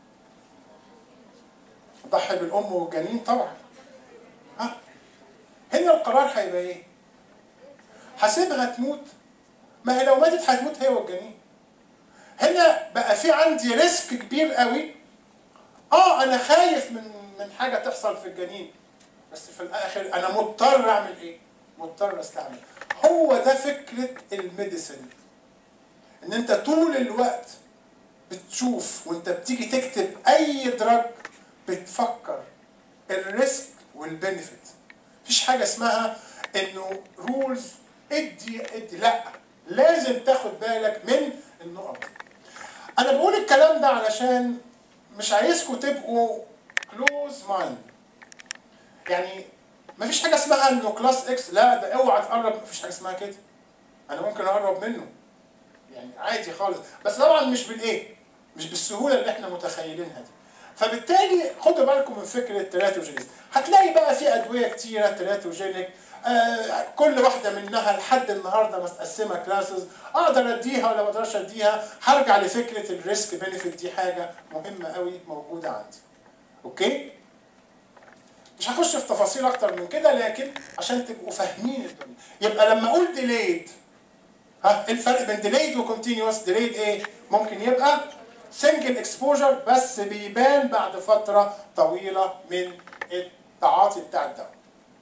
ضحي بالام والجنين طبعا ها هنا القرار هيبقى ايه؟ هسيبها تموت ما هي لو ماتت هتموت هي والجنين هنا بقى في عندي ريسك كبير قوي اه انا خايف من من حاجه تحصل في الجنين بس في الاخر انا مضطر اعمل ايه مضطر استعمل هو ده فكره الميديسن ان انت طول الوقت بتشوف وانت بتيجي تكتب اي دراج بتفكر الريسك والبنفيت مفيش حاجه اسمها انه رولز ادي ادي لا لازم تاخد بالك من النقط دي انا بقول الكلام ده علشان مش عايزكم تبقوا كلوز مايند يعني مفيش حاجه اسمها انه كلاس اكس لا ده اوعى تقرب مفيش حاجه اسمها كده انا ممكن اقرب منه يعني عادي خالص بس طبعا مش بالايه مش بالسهوله اللي احنا متخيلينها دي فبالتالي خدوا بالكم من فكره تيراتوجينيز هتلاقي بقى في ادويه كتيره تيراتوجينيك آه كل واحده منها لحد النهارده متقسمه كلاسز اقدر اديها ولا ما اقدرش اديها هرجع لفكره الريسك بينفيت دي حاجه مهمه قوي موجوده عندي اوكي مش هخش في تفاصيل اكتر من كده لكن عشان تبقوا فاهمين الدنيا يبقى لما اقول ديليد ها ايه الفرق بين ديليد وكونتينوس ديليد ايه ممكن يبقى سنجل اكسبوجر بس بيبان بعد فتره طويله من التعاطي بتاع الدواء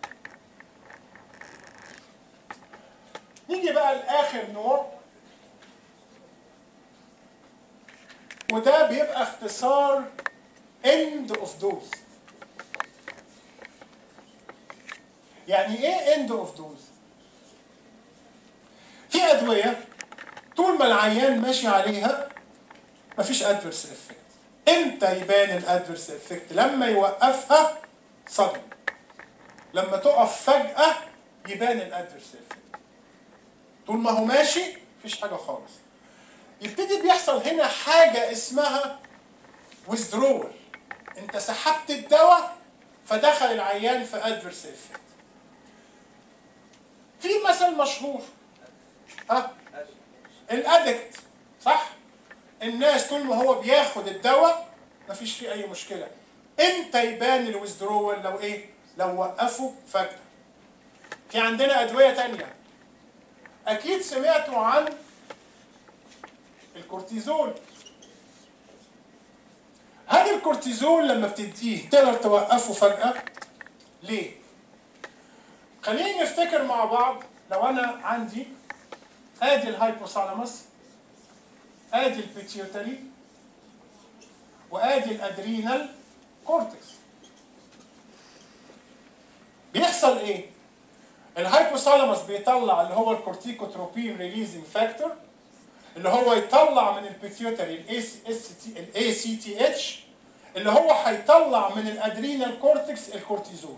نيجي بقى لاخر نوع وده بيبقى اختصار end of dose يعني ايه end of dose في ادويه طول ما العيان ماشي عليها مفيش ادفرس افكت امتى يبان الادفرس افكت لما يوقفها صدمه لما تقف فجاه يبان الادفرس افكت طول ما هو ماشي مفيش حاجه خالص يبتدي بيحصل هنا حاجه اسمها withdrawal انت سحبت الدواء فدخل العيان في ادفرس افكت في مثل مشهور ها الادكت صح الناس طول ما هو بياخد الدواء مفيش فيه اي مشكله امتى يبان الويزدرول لو ايه لو وقفوا فجاه في عندنا ادويه تانية اكيد سمعتوا عن الكورتيزول هل الكورتيزول لما بتديه تقدر توقفه فجاه ليه خلينا نفتكر مع بعض لو انا عندي ادي الهايبوثالاموس ادي البيتيوتري وادي الادرينال كورتكس بيحصل ايه الهايبوثالاموس بيطلع اللي هو الكورتيكوتروبين ريليزنج فاكتور اللي هو يطلع من البيتيوتري الاي سي تي اتش اللي هو هيطلع من الادرينال كورتكس الكورتيزول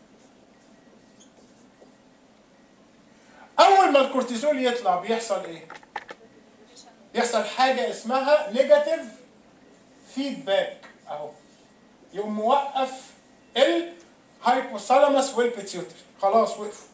اول ما الكورتيزول يطلع بيحصل ايه يحصل حاجه اسمها نيجاتيف فيدباك اهو يقوم موقف الهايبوثالاموس والبيتيوتري خلاص وقفوا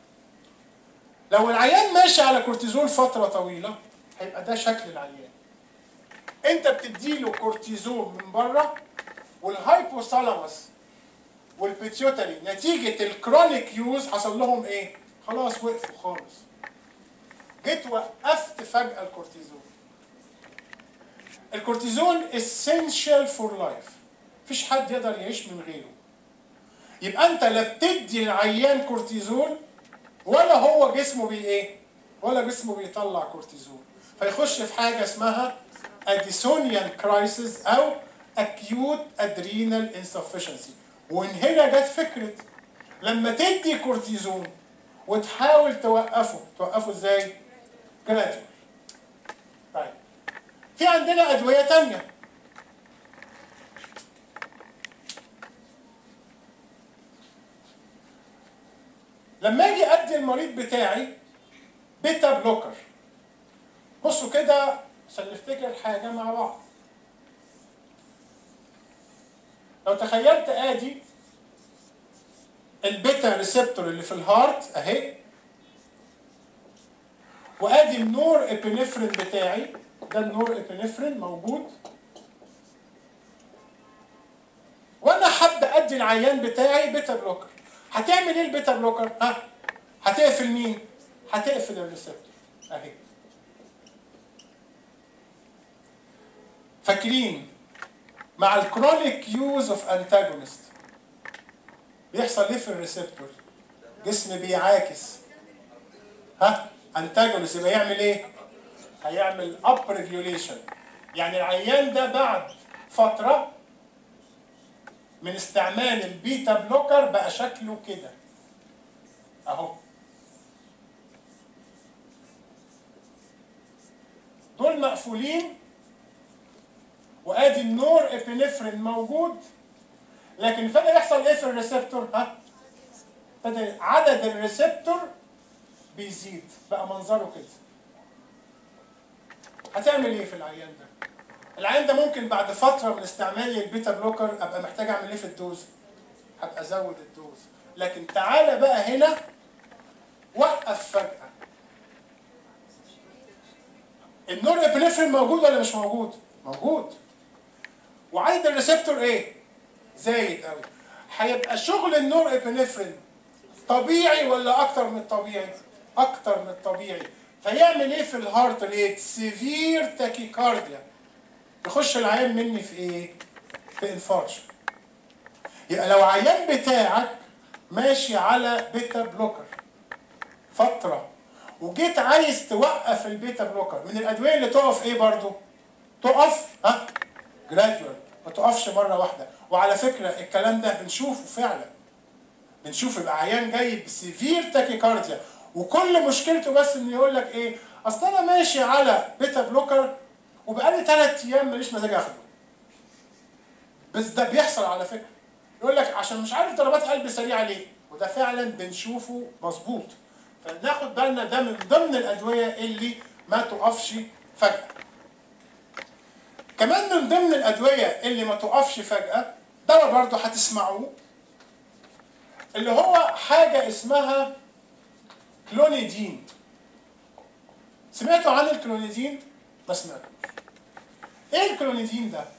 لو العيان ماشي على كورتيزول فتره طويله هيبقى ده شكل العيان انت بتديله كورتيزول من بره والهايبوثالاموس والبيتيوتري نتيجه الكرونيك يوز حصل لهم ايه خلاص وقفوا خالص جيت وقفت فجأة الكورتيزون الكورتيزون essential for life مفيش حد يقدر يعيش من غيره يبقى انت لا بتدي للعيان كورتيزون ولا هو جسمه بي ايه ولا جسمه بيطلع كورتيزون فيخش في حاجه اسمها اديسونيان كرايسيس او acute adrenal insufficiency ومن هنا جت فكره لما تدي كورتيزون وتحاول توقفه توقفه ازاي جراديوال طيب في عندنا ادويه تانية لما اجي ادي المريض بتاعي بيتا بلوكر بصوا كده عشان نفتكر حاجه مع بعض لو تخيلت ادي البيتا ريسبتور اللي في الهارت اهي وادي النور ابنفرين بتاعي ده النور ابنفرين موجود وانا هبدا ادي العيان بتاعي بيتا بلوكر هتعمل ايه البيتا بلوكر ها هتقفل مين هتقفل الريسبتور اهي فاكرين مع الكرونيك يوز اوف انتاجونست بيحصل ايه في الريسبتور جسم بيعاكس ها انتاجونست يبقى يعمل ايه هيعمل اب ريجوليشن يعني العيان ده بعد فتره من استعمال البيتا بلوكر بقى شكله كده اهو دول مقفولين وادي النور ابنفرين موجود لكن فجاه يحصل ايه في الريسبتور ها ابتدى عدد الريسبتور بيزيد بقى منظره كده هتعمل ايه في العيان ده العين ده ممكن بعد فتره من استعمالي البيتا بلوكر ابقى محتاج اعمل ايه في الدوز هبقى ازود الدوز لكن تعالى بقى هنا وقف فجاه النور ابنفرين موجود ولا مش موجود موجود وعدد الريسبتور ايه زايد قوي هيبقى شغل النور ابنفرين طبيعي ولا اكتر من الطبيعي اكتر من الطبيعي فيعمل ايه في الهارت ريت سيفير تاكيكارديا يخش العيان مني في ايه في انفارش يبقى لو عيان بتاعك ماشي على بيتا بلوكر فتره وجيت عايز توقف البيتا بلوكر من الادويه اللي تقف ايه برضو تقف ها جراديوال ما تقفش مره واحده وعلى فكره الكلام ده بنشوفه فعلا بنشوف يبقى عيان جاي بسيفير تاكيكارديا وكل مشكلته بس انه يقول لك ايه اصل انا ماشي على بيتا بلوكر وبقالي ثلاث ايام ماليش مزاج اخده بس ده بيحصل على فكره يقول لك عشان مش عارف ضربات قلبي سريعه ليه وده فعلا بنشوفه مظبوط فناخد بالنا ده من ضمن الادويه اللي ما تقفش فجاه كمان من ضمن الادويه اللي ما تقفش فجاه دواء برضه هتسمعوه اللي هو حاجه اسمها كلونيدين سمعتوا عن الكلونيدين ما سمعتوش ايه الكلونيدين ده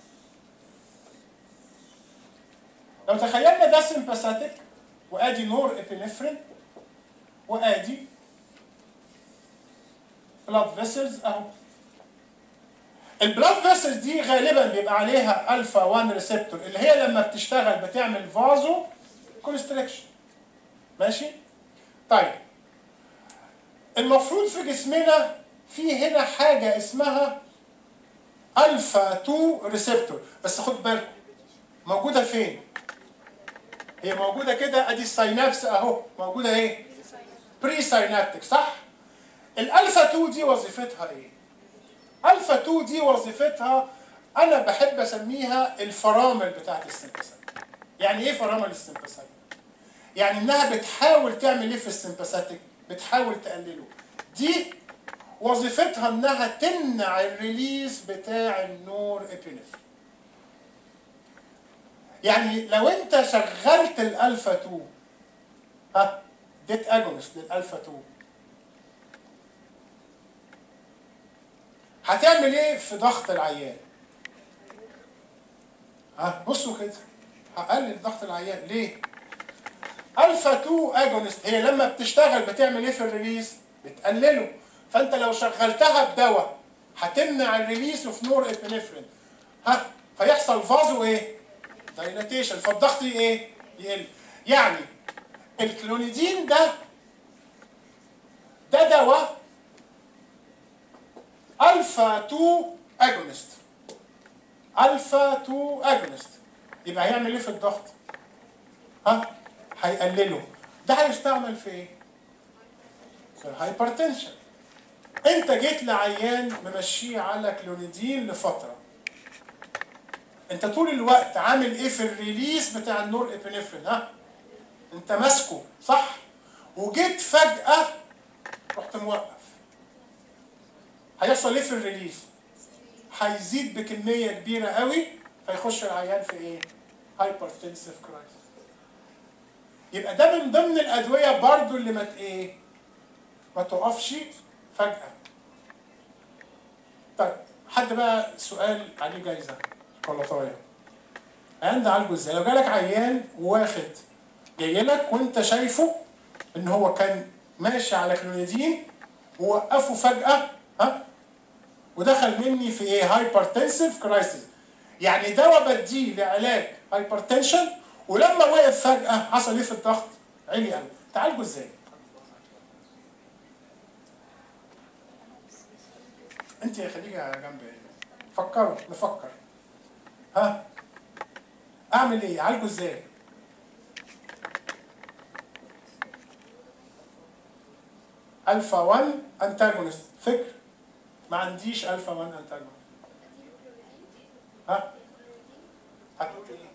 لو تخيلنا ده سمباثيك وادي نور ابينفرين وادي بلاد فيسلز اهو البلاد فيسلز دي غالبا بيبقى عليها الفا 1 ريسبتور اللي هي لما بتشتغل بتعمل فازو كونستريكشن ماشي طيب المفروض في جسمنا في هنا حاجه اسمها الفا 2 ريسبتور بس خد بالكم موجوده فين هي موجوده كده ادي الساينابس اهو موجوده ايه بري ساينابتك صح الالفا 2 دي وظيفتها ايه الفا 2 دي وظيفتها انا بحب اسميها الفرامل بتاعت السمباثيك يعني ايه فرامل السمباثيك يعني انها بتحاول تعمل ايه في السمباثيك بتحاول تقلله دي وظيفتها انها تمنع الريليز بتاع النور ابينفرين يعني لو انت شغلت الالفا 2 ها ديت اجونست للالفا 2 هتعمل ايه في ضغط العيان ها بصوا كده هقلل ضغط العيان ليه الفا 2 اجونست هي لما بتشتغل بتعمل ايه في الريليز بتقلله فانت لو شغلتها بدواء هتمنع الريليس اوف نور ابنفرين ها فيحصل فازو ايه دايلاتيشن فالضغط ايه يقل يعني الكلونيدين ده ده دواء الفا 2 اجونست الفا 2 اجونست يبقى هيعمل ايه في الضغط ها هيقلله ده هيستعمل في ايه في الهايبرتنشن انت جيت لعيان ممشيه على كلونيدين لفتره انت طول الوقت عامل ايه في الريليس بتاع النور ابنفرين ها انت ماسكه صح وجيت فجاه رحت موقف هيحصل ايه في الريليس هيزيد بكميه كبيره قوي فيخش العيان في ايه هايبرتنسيف كرايسيس يبقى ده من ضمن الادويه برضو اللي ما ايه ما تقفش فجاه طيب حد بقى سؤال عليه جايزه كولاتايا عيان ده عالجه ازاي لو جالك عيان واخد جاي لك وانت شايفه ان هو كان ماشي على كلونيدين ووقفه فجاه ها ودخل مني في ايه هايبرتنسيف كرايسيس يعني دواء بديه لعلاج هايبرتنشن ولما وقف فجاه حصل ايه في الضغط عالي قوي تعالجه ازاي انت يا خديجه جنبي فكروا نفكر ها اعمل ايه اعالجه ازاي الفا 1 انتاجونست فكر ما عنديش الفا 1 انتاجونست ها هتقول ايه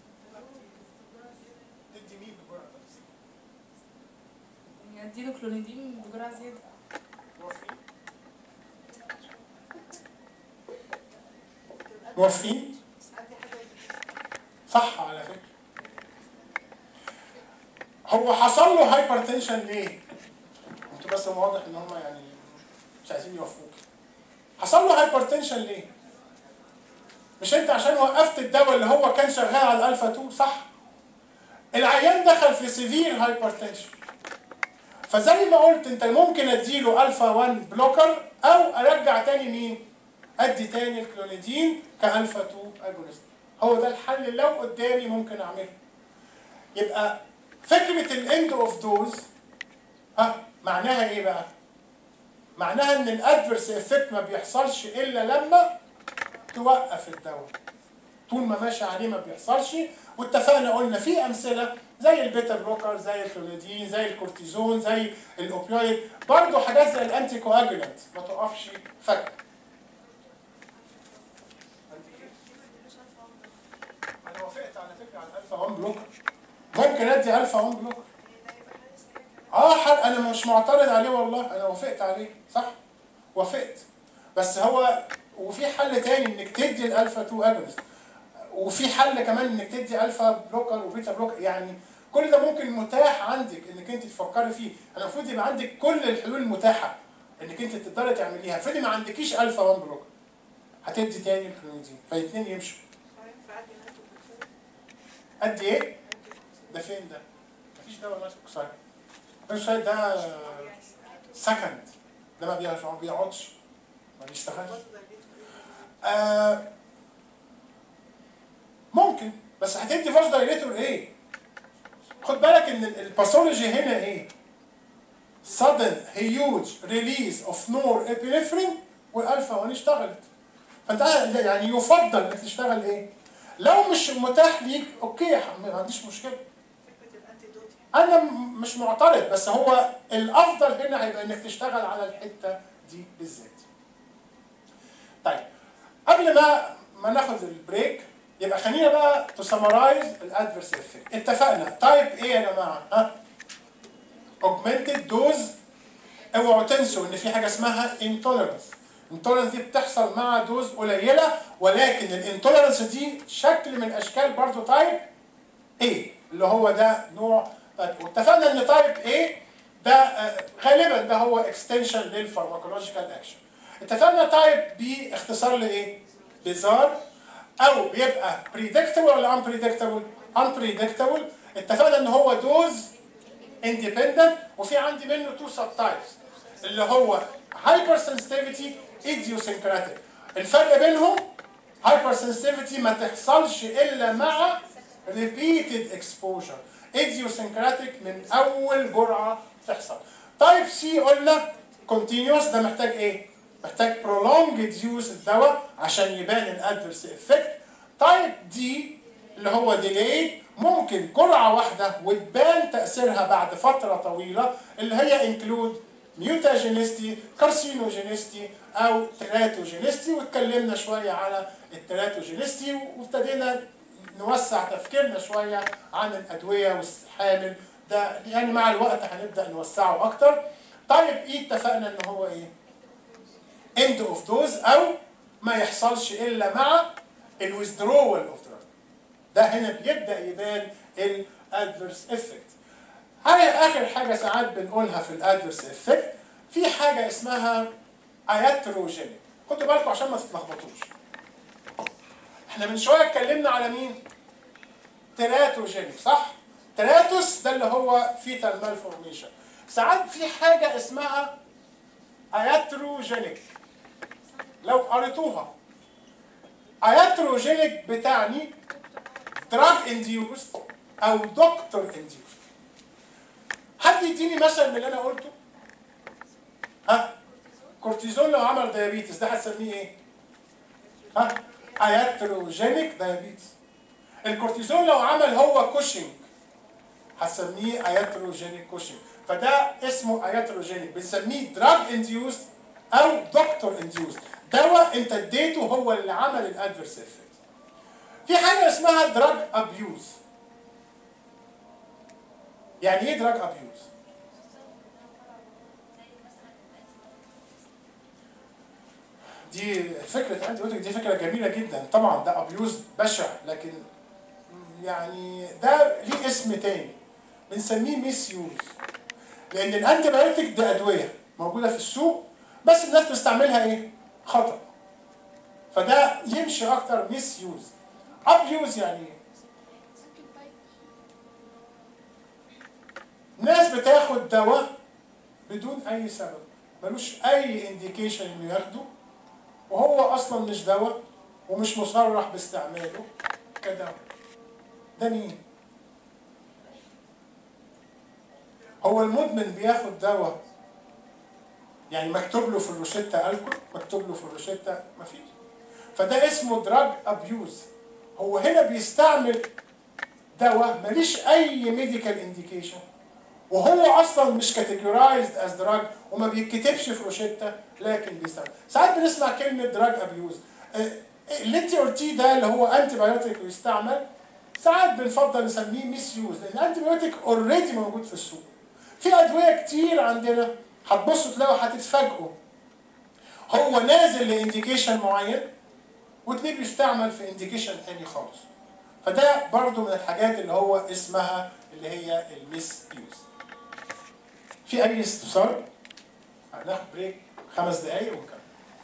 تدي مين بجرعه يعني اديله كلونيدين بجرعه زياده موافقين موافقين؟ صح على فكره هو حصل له هايبرتنشن ليه؟ انتوا بس واضح ان هم يعني مش عايزين يوافقوك حصل له هايبرتنشن ليه؟ مش انت عشان وقفت الدواء اللي هو كان شغال على الالفا 2 صح؟ العيان دخل في سيفير هايبرتنشن فزي ما قلت انت ممكن اديله الفا 1 بلوكر او ارجع تاني مين؟ ادي تاني الكلونيدين كالفا 2 اجونست هو ده الحل اللي لو قدامي ممكن اعمله يبقى فكره الاند اوف دوز ها معناها ايه بقى؟ معناها ان الادفرس افكت ما بيحصلش الا لما توقف الدواء طول ما ماشي عليه ما بيحصلش واتفقنا قلنا في امثله زي البيتا بلوكر زي الكلونيدين زي الكورتيزون زي الاوبيويد برضه حاجات زي الانتي كواجولانت ما تقفش فك انا وافقت على فكره على الالفا 1 بلوكر ممكن ادي الفا 1 بلوكر اه حل انا مش معترض عليه والله انا وافقت عليه صح وافقت بس هو وفي حل تاني انك تدي الالفا 2 اجونست وفي حل كمان انك تدي الفا بلوكر وبيتا بلوكر يعني كل ده ممكن متاح عندك انك انت تفكري فيه انا المفروض يبقى عندك كل الحلول المتاحه انك انت تقدري تعمليها افرضي ما عندكيش الفا 1 بلوكر هتدي تاني الكلونيدين فالاثنين يمشوا قد ايه؟ ده فين ده؟ مفيش دواء ماسك اوكسايد الاوكسايد ده سكند ده ما بيقعدش- ما بيقعدش ما بيشتغلش آه ممكن بس هتدي فاز دايليتور ايه؟ خد بالك ان ال- الباثولوجي هنا ايه؟ sudden huge release of norepinephrine والالفا 1 اشتغلت فانت يعني يفضل انك تشتغل ايه؟ لو مش متاح ليك اوكي ما عنديش مشكله انا م- مش معترض بس هو الافضل هنا هيبقى انك تشتغل على الحته دي بالذات طيب قبل ما ما ناخد البريك يبقى خلينا بقى تسمرايز الادفرس افكت اتفقنا تايب ايه يا جماعه ها اوجمانتد دوز اوعوا تنسوا ان في حاجه اسمها انتوليرنس الانتوليرنس دي بتحصل مع دوز قليله ولكن الانتوليرنس دي شكل من اشكال برضه تايب ايه اللي هو ده نوع واتفقنا ان تايب ايه ده آه، غالبا ده هو اكستنشن للفارماكولوجيكال اكشن اتفقنا تايب بي اختصار لايه بيزار او بيبقى بريدكتبل ولا ان بريدكتبل ان بريدكتبل اتفقنا ان هو دوز اندبندنت وفي عندي منه تو سب تايبس اللي هو هايبر سنسيتيفيتي ايديوسنكراتيك الفرق بينهم هايبر سنسيتيفيتي ما تحصلش الا مع repeated exposure idiosyncratic من اول جرعه تحصل تايب سي قلنا continuous ده محتاج ايه محتاج prolonged use الدواء عشان يبان الادفرس افكت تايب دي اللي هو ديلي ممكن جرعه واحده وتبان تاثيرها بعد فتره طويله اللي هي انكلود ميوتاجينيستي كارسينوجينيستي او تراتوجينيستي واتكلمنا شويه على التراتوجينيستي وابتدينا نوسع تفكيرنا شويه عن الادويه والحامل ده يعني مع الوقت هنبدا نوسعه اكتر طيب ايه اتفقنا ان هو ايه end اوف دوز او ما يحصلش الا مع الويزدرول اوف دراج ده هنا بيبدا يبان الادفيرس افكت هاي اخر حاجه ساعات بنقولها في الادفيرس افكت في حاجه اسمها اياتروجينيك خدوا بالكم عشان ما تتلخبطوش احنا من شويه اتكلمنا على مين تراتوجينيك صح تراتوس ده اللي هو فيتال مالفورميشن ساعات في حاجه اسمها اياتروجينيك لو قريتوها اياتروجينيك بتعني دراج انديوست او دكتور انديوست حد يديني مثل من اللي انا قلته ها كورتيزون لو عمل ديابيتس ده هتسميه ايه ها اياتروجينيك ديابيتس الكورتيزون لو عمل هو كوشنج هتسميه اياتروجينيك كوشنج فده اسمه اياتروجينيك بنسميه دراج انديوست او دكتور انديوست دواء انت اديته هو اللي عمل الادفيرس افكت في حاجه اسمها دراج ابيوز يعني ايه دراج ابيوز دي فكره الانتي بايوتيك دي فكره جميله جدا طبعا ده ابيوز بشع لكن يعني ده ليه اسم تاني بنسميه ميس يوز لان الانتي بايوتيك دي ادويه موجوده في السوق بس الناس بتستعملها ايه؟ خطا فده يمشي اكتر ميس يوز ابيوز يعني ايه؟ ناس بتاخد دواء بدون اي سبب ملوش اي انديكيشن انه ياخده وهو اصلا مش دواء ومش مصرح باستعماله كدواء ده مين هو المدمن بياخد دواء يعني مكتوب له في الروشتة الكول مكتوب له في الروشتة مفيش فده اسمه دراج ابيوز هو هنا بيستعمل دواء ماليش اي ميديكال انديكيشن وهو اصلا مش كاتيجورايزد از دراج وما بيتكتبش في روشتة لكن بيستعمل ساعات بنسمع كلمه دراج ابيوز اللي انت قلتيه ده اللي هو انتي بايوتيك ويستعمل ساعات بنفضل نسميه ميس يوز لان الانتي بايوتيك اوريدي موجود في السوق في ادويه كتير عندنا هتبصوا تلاقوا هتتفاجئوا هو نازل لانديكيشن معين وتلاقيه بيستعمل في انديكيشن تاني خالص فده برضو من الحاجات اللي هو اسمها اللي هي الميس يوز في اي استفسار هناخد بريك خمس دقايق ونكمل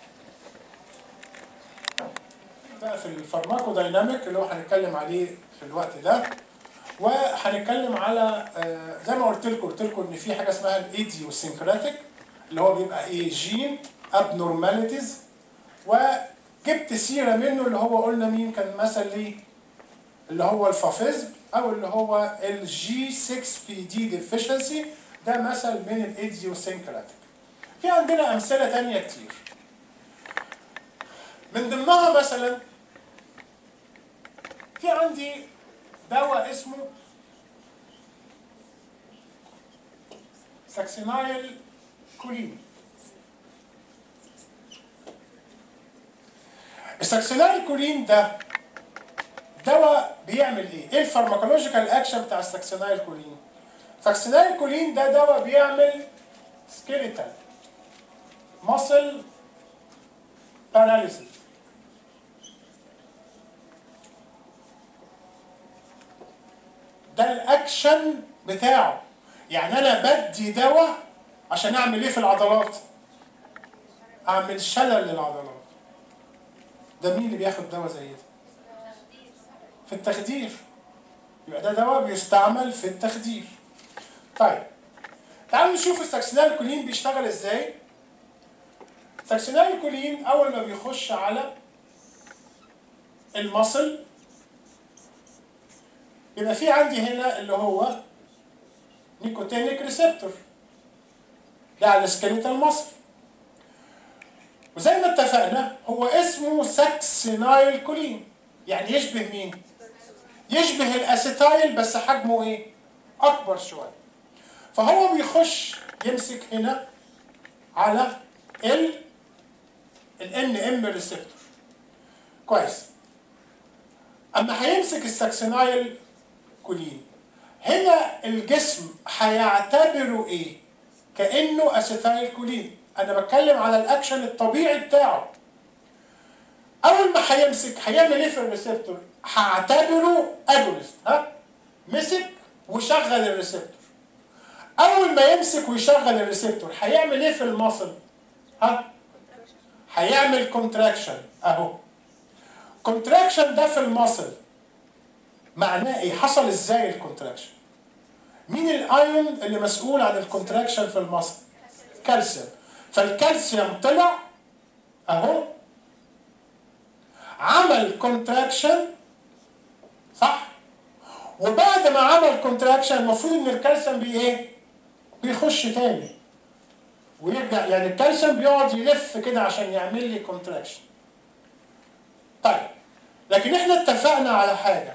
بقى في الفارماكو دايناميك اللي هو هنتكلم عليه في الوقت ده وهنتكلم على آه، زي ما قلت لكم قلت لكم ان في حاجه اسمها الايديوسينكراتيك اللي هو بيبقى ايه جين ابنورماليتيز وجبت سيره منه اللي هو قلنا مين كان مثل ليه اللي هو الفافيزم او اللي هو الجي 6 بي دي ديفيشنسي ده مثل من الايديوسينكراتيك في عندنا امثله تانية كتير من ضمنها مثلا في عندي دواء اسمه ساكسينايل كولين الساكسينايل كولين ده دواء بيعمل ايه؟ ايه الفارماكولوجيكال اكشن بتاع الساكسينايل كولين؟ الساكسينايل كولين ده دواء بيعمل سكيليتال ماسل باراليسيس ده الاكشن بتاعه يعني انا بدي دواء عشان اعمل ايه في العضلات اعمل شلل للعضلات ده مين اللي بياخد دواء زي ده في التخدير يبقى ده دواء بيستعمل في التخدير طيب تعالوا نشوف الساكسينال كولين بيشتغل ازاي الساكسينال كولين اول ما بيخش على المصل يبقى في عندي هنا اللي هو نيكوتينيك ريسبتور ده على السكيليتال مصل وزي ما اتفقنا هو اسمه ساكسينايل كولين يعني يشبه مين؟ يشبه الاسيتايل بس حجمه ايه؟ اكبر شويه فهو بيخش يمسك هنا على ال الان ام ريسبتور كويس اما هيمسك الساكسينايل كولين هنا الجسم هيعتبره ايه كانه اسيتايل كولين انا بتكلم على الاكشن الطبيعي بتاعه اول ما هيمسك هيعمل ايه في الريسبتور هعتبره اجونست ها مسك وشغل الريسبتور اول ما يمسك ويشغل الريسبتور هيعمل ايه في المصل ها هيعمل كونتراكشن اهو كونتراكشن ده في المصل معناه ايه حصل ازاي الكونتراكشن مين الايون اللي مسؤول عن الكونتراكشن في المصل كالسيوم فالكالسيوم طلع اهو عمل كونتراكشن صح وبعد ما عمل كونتراكشن المفروض ان الكالسيوم بي ايه بيخش تاني ويرجع يعني الكالسيوم بيقعد يلف كده عشان يعمل لي كونتراكشن طيب لكن احنا اتفقنا على حاجه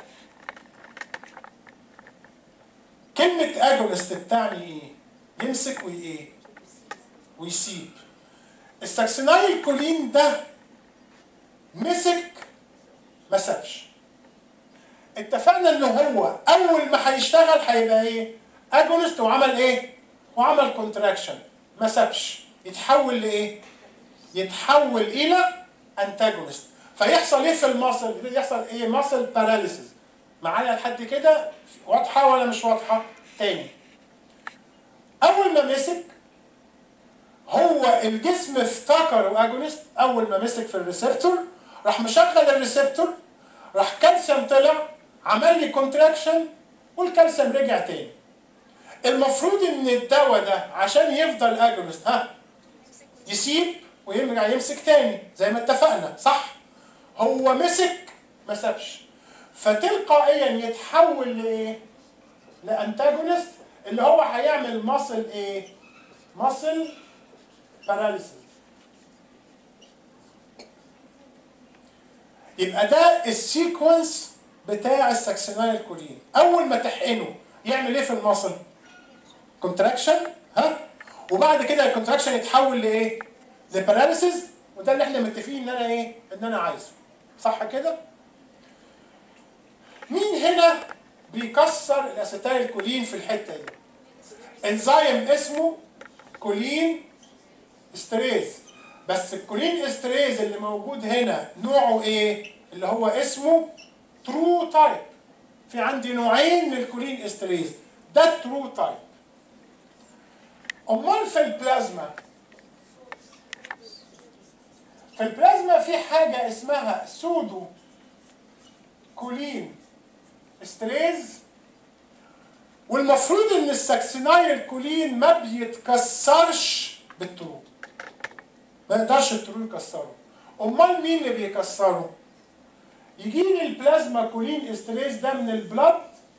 كلمة اجونست بتعني ايه؟ يمسك وايه؟ ويسيب. الساكسينايل كولين ده مسك ما سابش. اتفقنا ان هو اول ما هيشتغل هيبقى ايه؟ اجونست وعمل ايه؟ وعمل كونتراكشن ما سابش. يتحول لايه؟ يتحول الى انتاجونست فيحصل ايه في المصل يحصل ايه مصل باراليسيس معايا لحد كده واضحه ولا مش واضحه تاني اول ما مسك هو الجسم افتكر اجونست اول ما مسك في الريسبتور راح مشغل الريسبتور راح كالسيوم طلع عمل لي كونتراكشن والكالسيوم رجع تاني المفروض ان الدواء ده عشان يفضل اجونست ها يسيب ويرجع يمسك تاني زي ما اتفقنا صح هو مسك ما سابش فتلقائيا يتحول لايه لانتاجونست اللي هو هيعمل ماسل ايه ماسل باراليسيس يبقى ده السيكونس بتاع السكسينايل كولين اول ما تحقنه يعمل ايه في المصل كونتراكشن ها وبعد كده الكونتراكشن يتحول لايه لباراليسيس وده اللي احنا متفقين ان انا ايه ان انا عايزه صح كده مين هنا بيكسر الاسيتايل كولين في الحته دي انزيم اسمه كولين استريز بس الكولين استريز اللي موجود هنا نوعه ايه اللي هو اسمه ترو تايب في عندي نوعين من الكولين استريز ده ترو تايب امال في البلازما في البلازما في حاجه اسمها سودو كولين استريز والمفروض ان السكسينايل كولين ما بيتكسرش بالترو ما يقدرش الترو يكسره امال مين اللي بيكسره يجي لي البلازما كولين استريس ده من البلد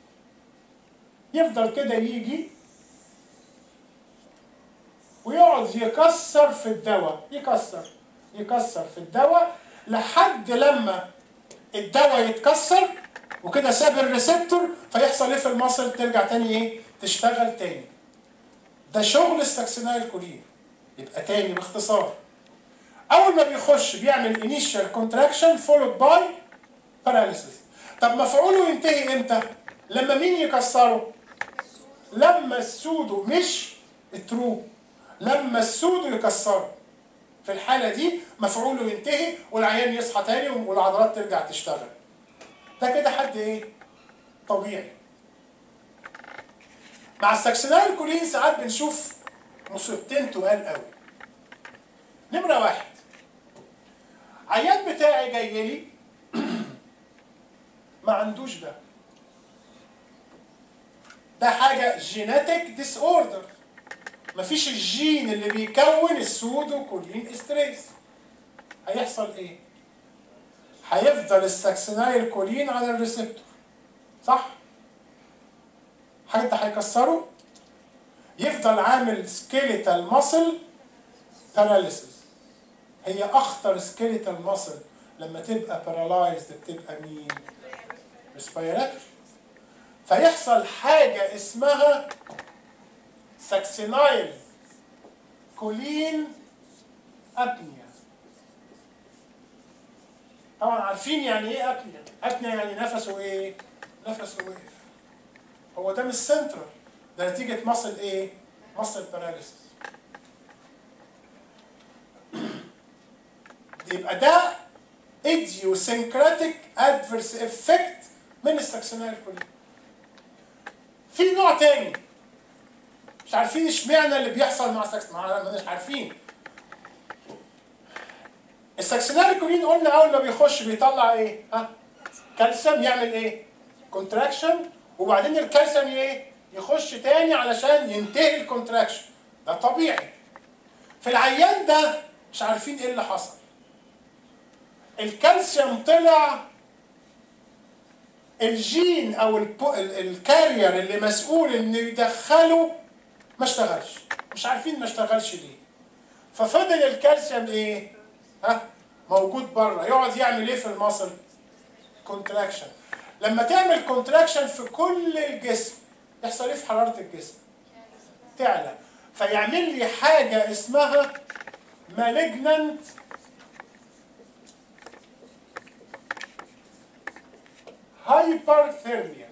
يفضل كده يجي ويقعد يكسر في الدواء يكسر يكسر في الدواء لحد لما الدواء يتكسر وكده ساب الريسبتور فيحصل ايه في المصل ترجع تاني ايه تشتغل تاني ده شغل السكسينايل كولين يبقى تاني باختصار اول ما بيخش بيعمل انيشال كونتراكشن فولود باي باراليسيس طب مفعوله ينتهي امتى لما مين يكسره لما السودو مش الترو لما السودو يكسره في الحالة دي مفعوله ينتهي والعيان يصحى تاني والعضلات ترجع تشتغل ده كده حد ايه طبيعي مع السكسينايل كولين ساعات بنشوف مصيبتين تقال قوي نمرة واحد عيان بتاعي جاي لي ما عندوش ده ده حاجة جيناتيك ديس اوردر مفيش الجين اللي بيكون السودو كولين استريس هيحصل ايه؟ هيفضل السكسينايل كولين على الريسبتور صح؟ حد هيكسره يفضل عامل سكيليتال ماسل باراليسيس هي اخطر سكيليتال ماسل لما تبقى بارالايزد بتبقى مين؟ ريسبيراتوري فيحصل حاجة اسمها ساكسينايل كولين أبنيا طبعا عارفين يعني ايه أبنيا أبنيا يعني نفسه ايه نفسه وقف هو ده مش سنترال ده نتيجة مصل ايه مصل باراليسيس يبقى ده idiosyncratic adverse effect من السكسينايل كولين في نوع تاني مش عارفين اشمعنى اللي بيحصل مع السكس مع مش عارفين السكسيناري كولين قلنا اول ما بيخش بيطلع ايه ها كالسيوم يعمل ايه كونتراكشن وبعدين الكالسيوم ايه يخش تاني علشان ينتهي الكونتراكشن ده طبيعي في العيان ده مش عارفين ايه اللي حصل الكالسيوم طلع الجين او البو- ال- الكارير اللي مسؤول انه يدخله ما اشتغلش مش عارفين ما اشتغلش ليه ففضل الكالسيوم ايه ها موجود بره يقعد يعمل ايه في المصل كونتراكشن لما تعمل كونتراكشن في كل الجسم يحصل ايه في حراره الجسم تعلى فيعمل لي حاجه اسمها malignant hyperthermia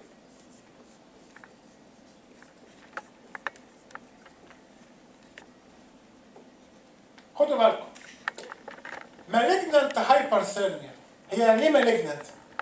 خدوا بالكم malignant hyperthermia ايه مالجنت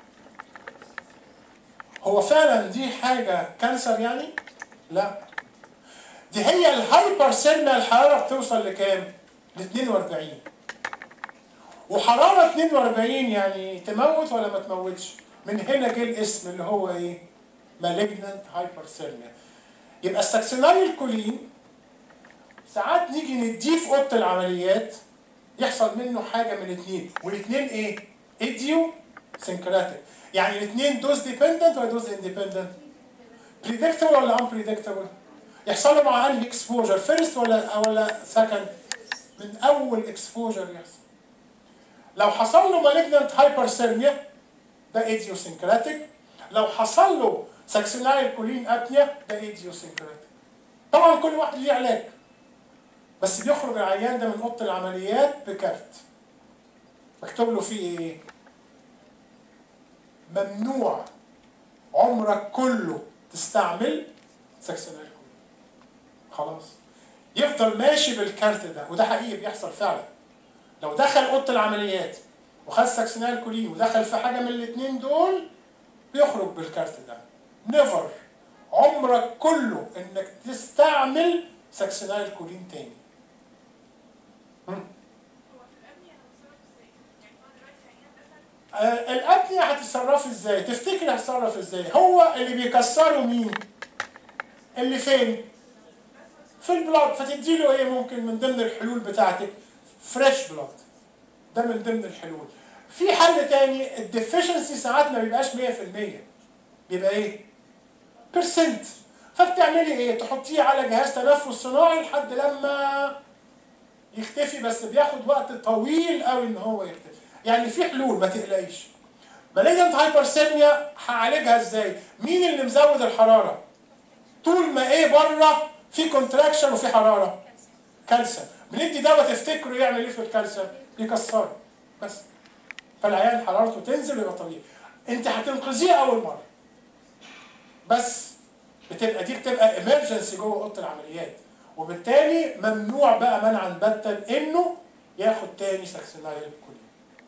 هو فعلا دي حاجه كانسر يعني لا دي هي الهايبر سيلما الحراره بتوصل لكام ل 42 وحراره 42 يعني تموت ولا ما تموتش من هنا جه الاسم اللي هو ايه مالجنت هايبر سيلما يبقى السكسينايل كولين ساعات نيجي نديه في اوضه العمليات يحصل منه حاجه من الاثنين والاثنين ايه ايديو سنكراتيك يعني الاثنين دوز ديبندنت ولا دوز اندبندنت بريدكتبل ولا ان بريدكتبل يحصل له مع انهي اكسبوجر فيرست ولا ولا سكند من اول اكسبوجر يحصل لو حصل له مالجنت هايبرثيرميا ده ايديوسنكراتيك لو حصل له ساكسينايل كولين ابنيا ده ايديوسنكراتيك طبعا كل واحد ليه علاج بس بيخرج العيان ده من اوضه العمليات بكارت مكتوب له فيه ايه ممنوع عمرك كله تستعمل ساكسينايل كولين خلاص يفضل ماشي بالكارت ده وده حقيقي بيحصل فعلا لو دخل اوضه العمليات وخد ساكسينال كولين ودخل في حاجه من الاثنين دول بيخرج بالكارت ده نيفر عمرك كله انك تستعمل ساكسينال كولين تاني هم؟ آه، الابنية هتتصرفي ازاي؟ تفتكري هتتصرف ازاي؟ هو اللي بيكسروا مين؟ اللي فين؟ في البلاد فتدي له ايه ممكن من ضمن الحلول بتاعتك؟ فريش بلاد ده من ضمن الحلول في حل تاني الديفيشنسي ساعات ما بيبقاش 100% بيبقى ايه بيرسنت فبتعملي ايه تحطيه على جهاز تنفس صناعي لحد لما يختفي بس بياخد وقت طويل قوي ان هو يختفي يعني في حلول ما تقلقيش مالجنت هايبرسيميا هعالجها ازاي مين اللي مزود الحراره طول ما ايه بره في كونتراكشن وفي حراره كالسيوم بندي دواء تفتكروا يعمل ايه في الكالسيوم يكسره بس فالعيان حرارته تنزل ويبقى طبيعي انت هتنقذيه اول مره بس بتبقى دي بتبقى امرجنسي جوه اوضه العمليات وبالتالي ممنوع بقى منعا باتا انه ياخد تاني ساكسينايل كولين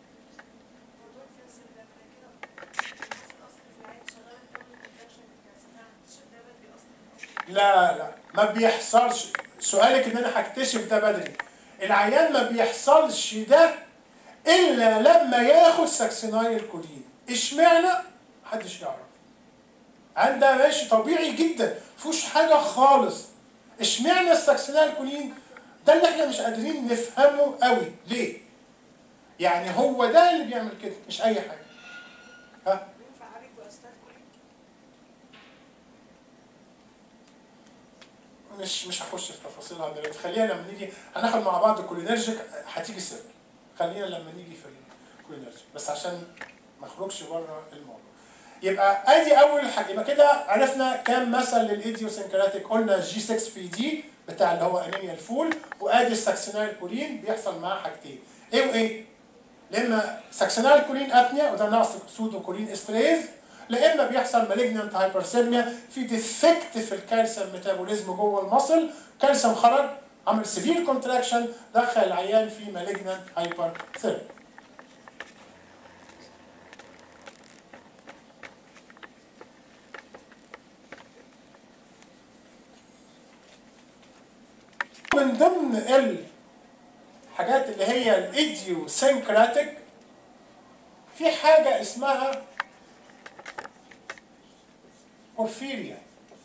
لا لا ما بيحصلش سؤالك ان انا هكتشف ده بدري العيان ما بيحصلش ده الا لما ياخد ساكسينايل كولين اشمعنى محدش يعرف عندها ماشي طبيعي جدا مفيهوش حاجه خالص اشمعنى الساكسينايل كولين ده اللي احنا مش قادرين نفهمه قوي ليه يعني هو ده اللي بيعمل كده مش اي حاجه ها مش مش هخش في تفاصيلها دلوقتي خلينا لما نيجي هناخد مع بعض كولينرجيك هتيجي سر خلينا لما نيجي في الكولينرجيك بس عشان ما اخرجش بره الموضوع يبقى ادي اول حاجه يبقى كده عرفنا كام مثل للايديوسنكراتيك قلنا جي 6 بي دي بتاع اللي هو انيميا الفول وادي الساكسينايل كولين بيحصل معاه حاجتين ايه وايه؟ لا اما ساكسينايل كولين ابنيا وده نقص سودو كولين استريز لا اما بيحصل مالجنانت هايبرسيرميا في ديفكت في الكالسيوم ميتابوليزم جوه المصل كالسيوم خرج عمل سيفير كونتراكشن دخل العيان في مالجنانت هايبرسيرميا من ضمن الحاجات اللي هي الايديوسينكراتيك في حاجه اسمها بورفيريا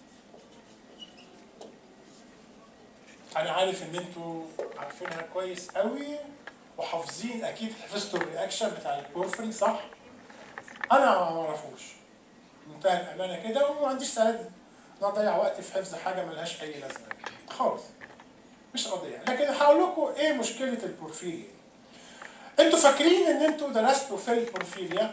انا عارف ان انتوا عارفينها كويس قوي وحافظين اكيد حفظتوا الرياكشن بتاع البورفرين صح انا ما اعرفوش منتهى الامانه كده وما عنديش سعاده ان اضيع وقت في حفظ حاجه ملهاش اي لازمه خالص مش قضيه لكن هقول لكم ايه مشكله البورفيريا انتوا فاكرين ان انتوا درستوا في البورفيريا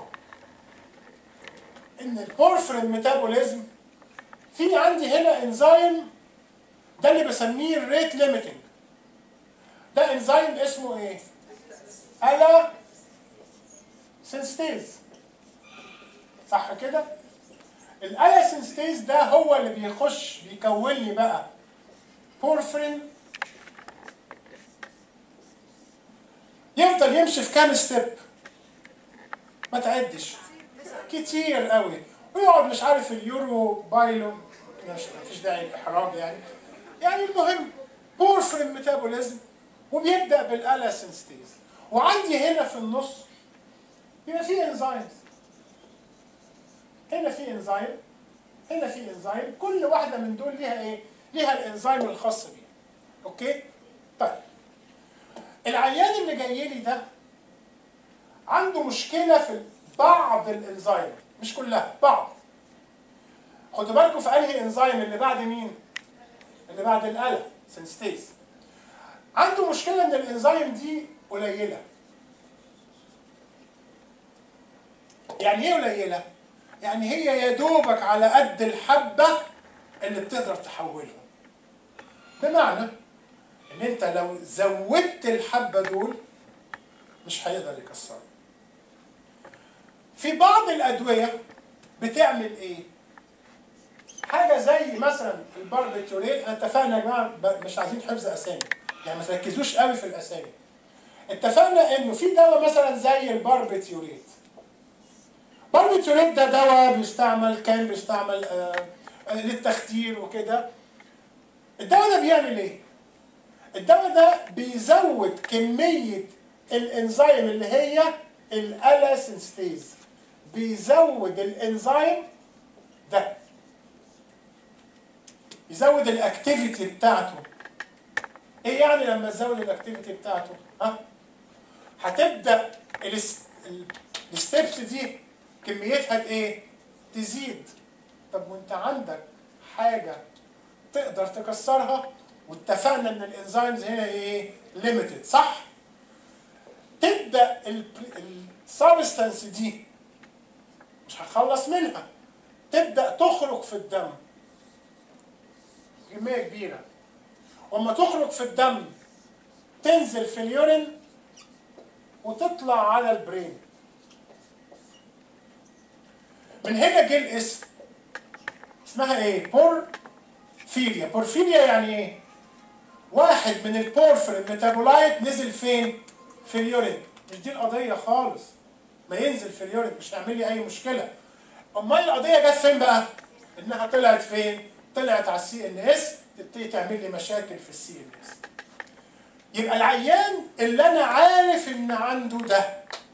ان البورفرين ميتابوليزم في عندي هنا انزيم ده اللي بسميه الريت ليميتنج ده انزيم اسمه ايه؟ الا سنستيز صح كده؟ الالا سنستيز ده هو اللي بيخش بيكون لي بقى بورفرين يفضل يمشي في كام ستيب ما تعدش كتير قوي ويقعد مش عارف اليورو بايلو مش مفيش داعي للاحراج يعني يعني المهم بورفرين ميتابوليزم وبيبدا بالالا سنستيز وعندي هنا في النص بيبقى فيه انزيمز هنا في انزيم هنا في انزيم كل واحده من دول ليها ايه؟ ليها الانزيم الخاص بيها اوكي؟ طيب العيان اللي جاي لي ده عنده مشكله في بعض الانزيم مش كلها بعض خدوا بالكم في انهي انزيم اللي بعد مين؟ اللي بعد الألم سنستيز عنده مشكله ان الانزيم دي قليله يعني ايه قليله؟ يعني هي يا دوبك على قد الحبه اللي بتقدر تحولها بمعنى ان انت لو زودت الحبه دول مش هيقدر يكسرها في بعض الادويه بتعمل ايه حاجه زي مثلا الباربيتوريت احنا اتفقنا يا جماعه ب- مش عايزين حفظ اسامي يعني ما تركزوش قوي في الاسامي اتفقنا انه في دواء مثلا زي الباربيتوريت باربيتوريت ده دواء بيستعمل كان بيستعمل آه آه، للتخدير وكده الدواء ده بيعمل ايه؟ الدواء ده بيزود كمية الانزيم اللي هي الالاسنستيز بيزود الانزيم ده يزود الاكتيفيتي بتاعته ايه يعني لما تزود الاكتيفيتي بتاعته ها هتبدا الس- ال- الستبس دي كميتها ايه تزيد طب وانت عندك حاجه تقدر تكسرها واتفقنا ان الانزيمز هنا ايه ليميتد صح تبدا السبستانس دي مش هتخلص منها تبدا تخرج في الدم كميه كبيره وما تخرج في الدم تنزل في اليورين وتطلع على البرين من هنا جه الاسم اسمها ايه بورفيريا بورفيريا يعني ايه واحد من البورفرين ميتابولايت نزل فين في اليورين مش دي القضيه خالص ما ينزل في اليورين مش هيعمل لي اي مشكله امال القضيه جت فين بقى انها طلعت فين طلعت على السي ان اس تبتدي تعمل لي مشاكل في السي ان اس يبقى العيان اللي انا عارف ان عنده ده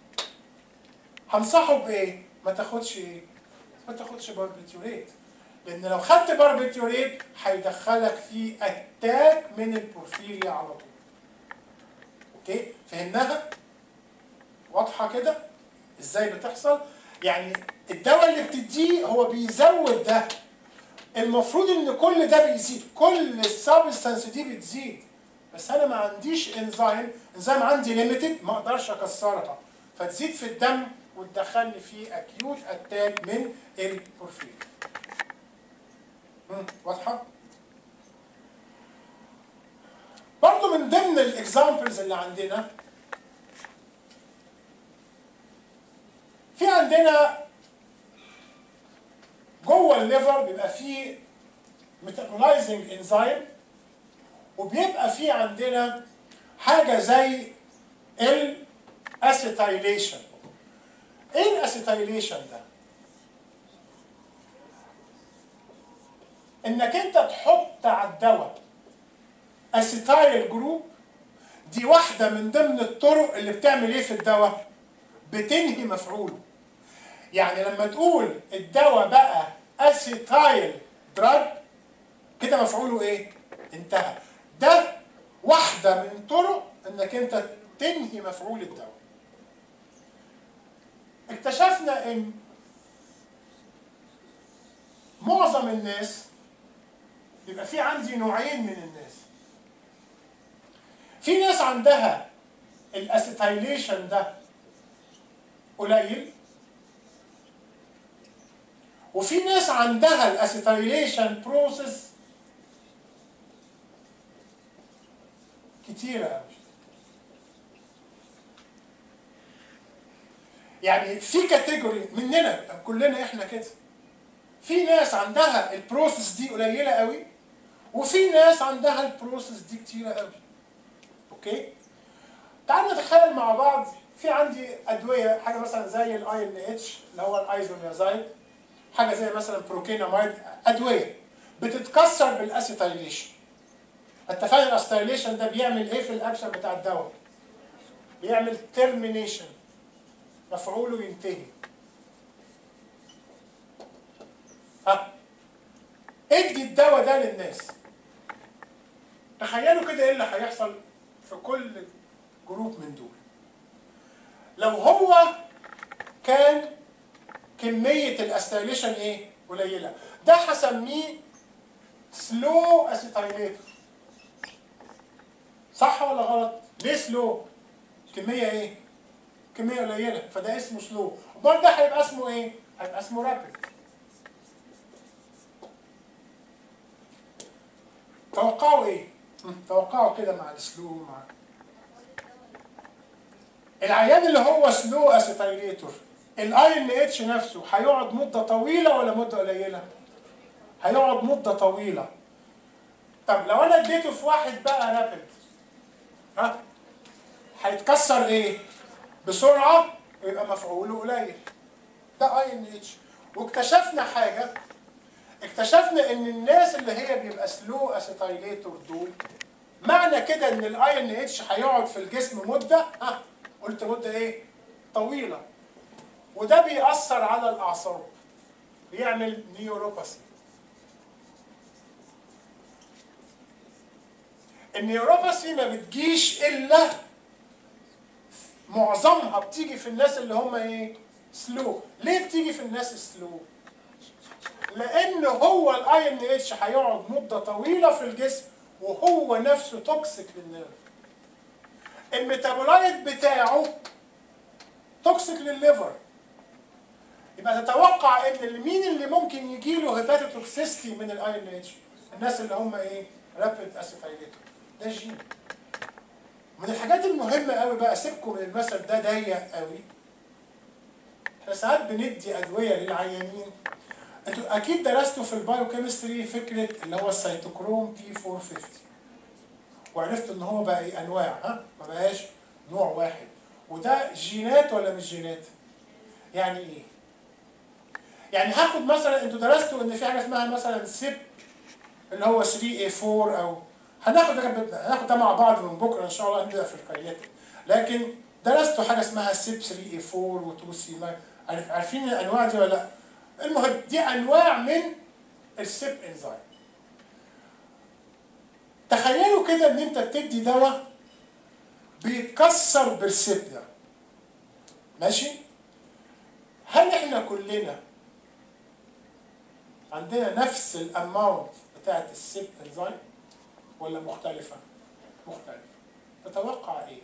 هنصحه بايه ما تاخدش ايه ما تاخدش باربيتوريت لان لو خدت باربيتوريت هيدخلك في اتاك من البورفيريا على طول اوكي فهمناها واضحه كده ازاي بتحصل يعني الدواء اللي بتديه هو بيزود ده المفروض ان كل ده بيزيد كل السبستانس دي بتزيد بس انا ما عنديش انزيم انزيم عندي ليميتد ما اقدرش اكسرها فتزيد في الدم وتدخلني في اكيوت اتاك من البورفيريا مم، واضحه برضو من ضمن الاكزامبلز اللي عندنا في عندنا جوه الليفر بيبقى فيه ميتابولايزنج انزيم وبيبقى فيه عندنا حاجه زي الاسيتايليشن ايه الاسيتايليشن ده انك انت تحط على الدواء اسيتايل جروب دي واحده من ضمن الطرق اللي بتعمل ايه في الدواء بتنهي مفعوله يعني لما تقول الدواء بقى اسيتايل دراج كده مفعوله ايه انتهى ده واحده من طرق انك انت تنهي مفعول الدواء اكتشفنا ان معظم الناس يبقى في عندي نوعين من الناس في ناس عندها الاسيتايليشن ده قليل وفي ناس عندها الاسيتايليشن بروسيس كتيرة قوي يعني في كاتيجوري مننا كلنا احنا كده في ناس عندها البروسيس دي قليلة قوي وفي ناس عندها البروسيس دي كتيرة قوي اوكي تعالوا نتخيل مع بعض في عندي ادويه حاجه مثلا زي الاي ان اتش اللي هو الايزوميازايد حاجه زي مثلا بروكينامايد ادويه بتتكسر بالاسيتايليشن اتفقنا الاسيتايليشن ده بيعمل ايه في الاكشن بتاع الدواء بيعمل ترمينيشن مفعوله ينتهي ها ادي الدواء ده للناس تخيلوا كده ايه اللي هيحصل في كل جروب من دول لو هو كان كمية الاستيليشن ايه قليلة ده هسميه سلو اسيتايليتور صح ولا غلط؟ ليه سلو؟ كمية ايه؟ كمية قليلة فده اسمه سلو امال ده هيبقى اسمه ايه؟ هيبقى اسمه رابيد توقعوا ايه؟ توقعوا كده مع السلو مع العيان اللي هو سلو اسيتايليتور الاي ان اتش نفسه هيقعد مده طويله ولا مده قليله؟ هيقعد مده طويله طب لو انا اديته في واحد بقى رابد ها هيتكسر ايه؟ بسرعه ويبقى مفعوله قليل ده اي ان اتش واكتشفنا حاجه اكتشفنا ان الناس اللي هي بيبقى سلو اسيتايليتور دول معنى كده ان الاي ان اتش هيقعد في الجسم مده ها قلت مده ايه؟ طويله وده بيأثر على الاعصاب بيعمل نيوروباثي النيوروباثي ما بتجيش الا معظمها بتيجي في الناس اللي هم ايه؟ سلو ليه بتيجي في الناس السلو؟ لان هو الاي ان اتش هيقعد مده طويله في الجسم وهو نفسه توكسيك للنيرف الميتابولايت بتاعه توكسيك للليفر يبقى تتوقع ان مين اللي ممكن يجي له هيباتوتوكسيستي من الاي ان اتش الناس اللي هم ايه رابيد اسيتايليتور ده جين من الحاجات المهمه قوي بقى سيبكم من المثل ده ضيق قوي احنا ساعات بندي ادويه للعيانين انتوا اكيد درستوا في البايوكيمستري فكره اللي هو السيتوكروم بي 450 وعرفتوا ان هو بقى ايه انواع ها ما بقاش نوع واحد وده جينات ولا مش جينات يعني ايه يعني هاخد مثلا انتوا درستوا ان في حاجه اسمها مثلا سيب اللي هو 3 a 4 او هناخد ده هناخد ده مع بعض من بكره ان شاء الله نبدا في الكريات لكن درستوا حاجه اسمها سيب 3 a 4 و2 سي عارف عارفين الانواع دي ولا لا؟ المهم دي انواع من السيب انزيم تخيلوا كده ان انت بتدي دواء بيتكسر بالسيب ده ماشي هل احنا كلنا عندنا نفس الاماونت بتاعت السيب انزيم ولا مختلفة؟ مختلفة تتوقع ايه؟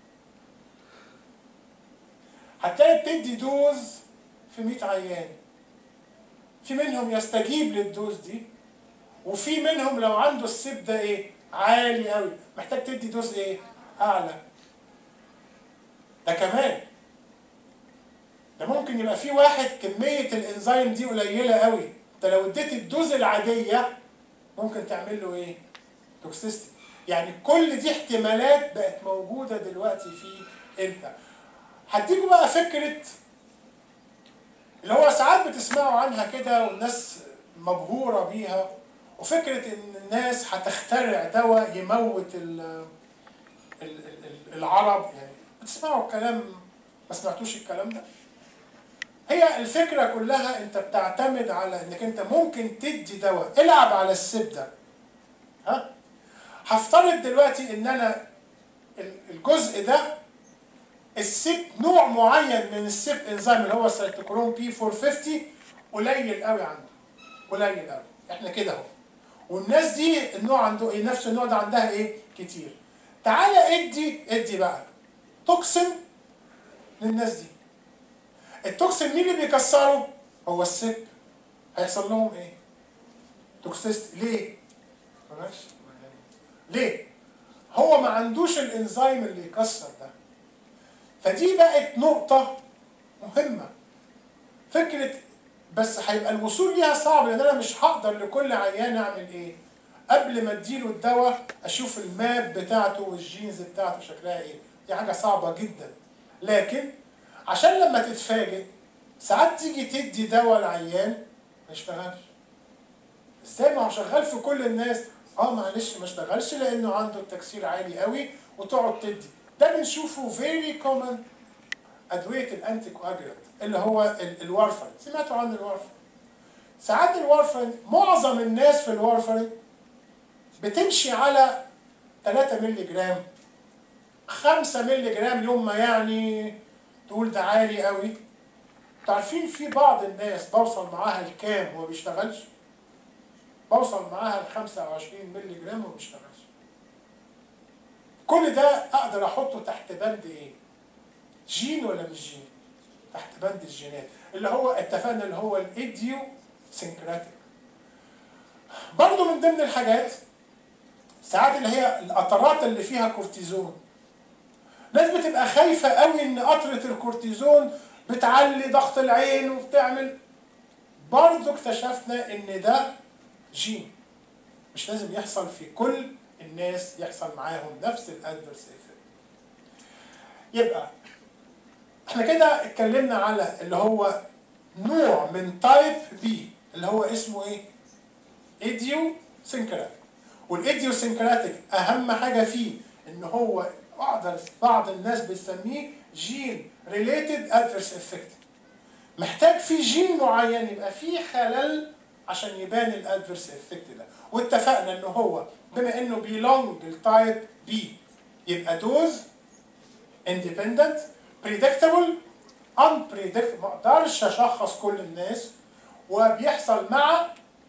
هتلاقي بتدي دوز في 100 عيان في منهم يستجيب للدوز دي وفي منهم لو عنده السيب ده ايه عالي قوي محتاج تدي دوز ايه اعلى ده كمان ده ممكن يبقى في واحد كمية الانزيم دي قليلة قوي انت لو اديت الدوز العادية ممكن تعمل له ايه توكسيستي يعني كل دي احتمالات بقت موجودة دلوقتي في انت هديكوا بقى فكرة اللي هو ساعات بتسمعوا عنها كده والناس مبهورة بيها وفكرة إن الناس هتخترع دواء يموت ال ال ال العرب يعني بتسمعوا الكلام ما سمعتوش الكلام ده هي الفكرة كلها أنت بتعتمد على إنك أنت ممكن تدي دواء العب على السب ده ها هفترض دلوقتي إن أنا الجزء ده السيب نوع معين من السيب انزيم اللي هو السيتوكروم بي 450 قليل قوي عنده قليل قوي احنا كده اهو والناس دي النوع عنده ايه نفس النوع ده عندها ايه كتير تعالى ادي ادي بقى توكسين للناس دي التوكسين مين اللي بيكسره هو السيب هيحصل لهم ايه توكسيست ليه ماشي ليه هو ما عندوش الانزيم اللي يكسر ده فدي بقت نقطة مهمة فكرة بس هيبقى الوصول ليها صعب لان انا مش هقدر لكل عيان اعمل ايه قبل ما اديله الدواء اشوف الماب بتاعته والجينز بتاعته شكلها ايه دي حاجة صعبة جدا لكن عشان لما تتفاجئ ساعات تيجي تدي دواء العيان ما يشتغلش ازاي ما هو شغال في كل الناس اه معلش ما اشتغلش لانه عنده التكسير عالي قوي وتقعد تدي ده بنشوفه فيري كومن ادويه الانتي كواجولانت اللي هو ال- الوارفرين سمعتوا عن الوارفرين ساعات الوارفرين معظم الناس في الوارفرين بتمشي على 3 مللي جرام 5 مللي جرام يوم ما يعني تقول ده عالي قوي تعرفين في بعض الناس بوصل معاها الكام وما بيشتغلش بوصل معاها ل 25 مللي جرام وما بيشتغلش كل ده اقدر احطه تحت بند ايه جين ولا مش جين تحت بند الجينات اللي هو اتفقنا اللي هو الايديو سينكراتيك برضه من ضمن الحاجات ساعات اللي هي القطرات اللي فيها كورتيزون ناس بتبقى خايفة قوي ان قطرة الكورتيزون بتعلي ضغط العين وبتعمل برضه اكتشفنا ان ده جين مش لازم يحصل في كل الناس يحصل معاهم نفس الادفرس افكت يبقى احنا كده اتكلمنا على اللي هو نوع من تايب بي اللي هو اسمه ايه؟ ايديو سينكراتيك والايديو سينكراتيك اهم حاجه فيه ان هو بعض بعض الناس بتسميه جين ريليتد ادفرس افكت محتاج في جين معين يبقى فيه خلل عشان يبان الادفرس افكت ده واتفقنا ان هو بما انه بيلونج للتايب بي يبقى دوز اندبندنت بريدكتبل unpredictable ما اقدرش اشخص كل الناس وبيحصل مع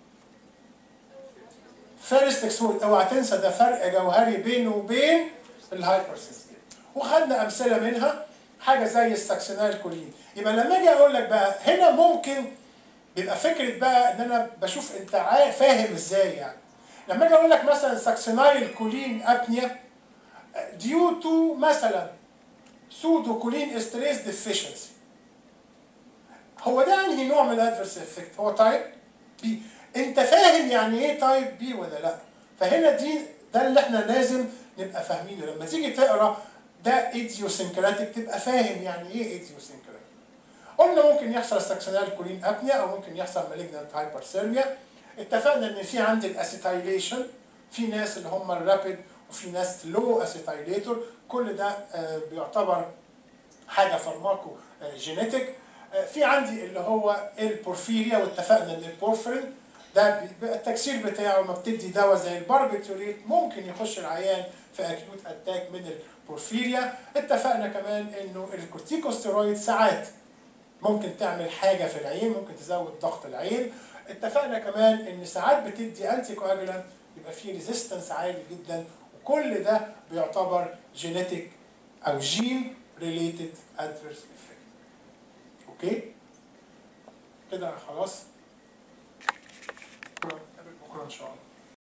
فيرست اكسبوز اوعى تنسى ده فرق جوهري بينه وبين الهايبرسنسيتيف وخدنا امثله منها حاجه زي الساكسينال كولين يبقى لما اجي اقول لك بقى هنا ممكن بيبقى فكره بقى ان انا بشوف انت عا- فاهم ازاي يعني لما اجي اقول لك مثلا ساكسينايل كولين ابنيا ديو تو مثلا سودو كولين استريس ديفيشنسي هو ده انهي نوع من الادفرس افكت هو تايب بي انت فاهم يعني ايه تايب بي ولا لا فهنا دي ده اللي احنا لازم نبقى فاهمينه لما تيجي تقرا ده ايديوسينكراتيك تبقى فاهم يعني ايه ايديوسينكراتيك قلنا ممكن يحصل ساكسونال كولين ابنيا او ممكن يحصل مالجنانت هايبرثيرميا اتفقنا ان في عندي الاسيتايليشن في ناس اللي هم الرابيد وفي ناس لو اسيتايليتور كل ده آه، بيعتبر حاجه فارماكو آه، جينيتك آه، في عندي اللي هو البورفيريا واتفقنا ان البورفرين ده بيبقى التكسير بتاعه لما بتدي دواء زي الباربيتوريت ممكن يخش العيان في اكيوت اتاك من البورفيريا اتفقنا كمان انه الكورتيكوستيرويد ساعات ممكن تعمل حاجه في العين ممكن تزود ضغط العين اتفقنا كمان ان ساعات بتدي انتي كواجولانت يبقى في ريزيستنس عالي جدا وكل ده بيعتبر جينيتك او جين ريليتد ادفيرس افكت اوكي كده خلاص بكره نتقابل بكره ان شاء الله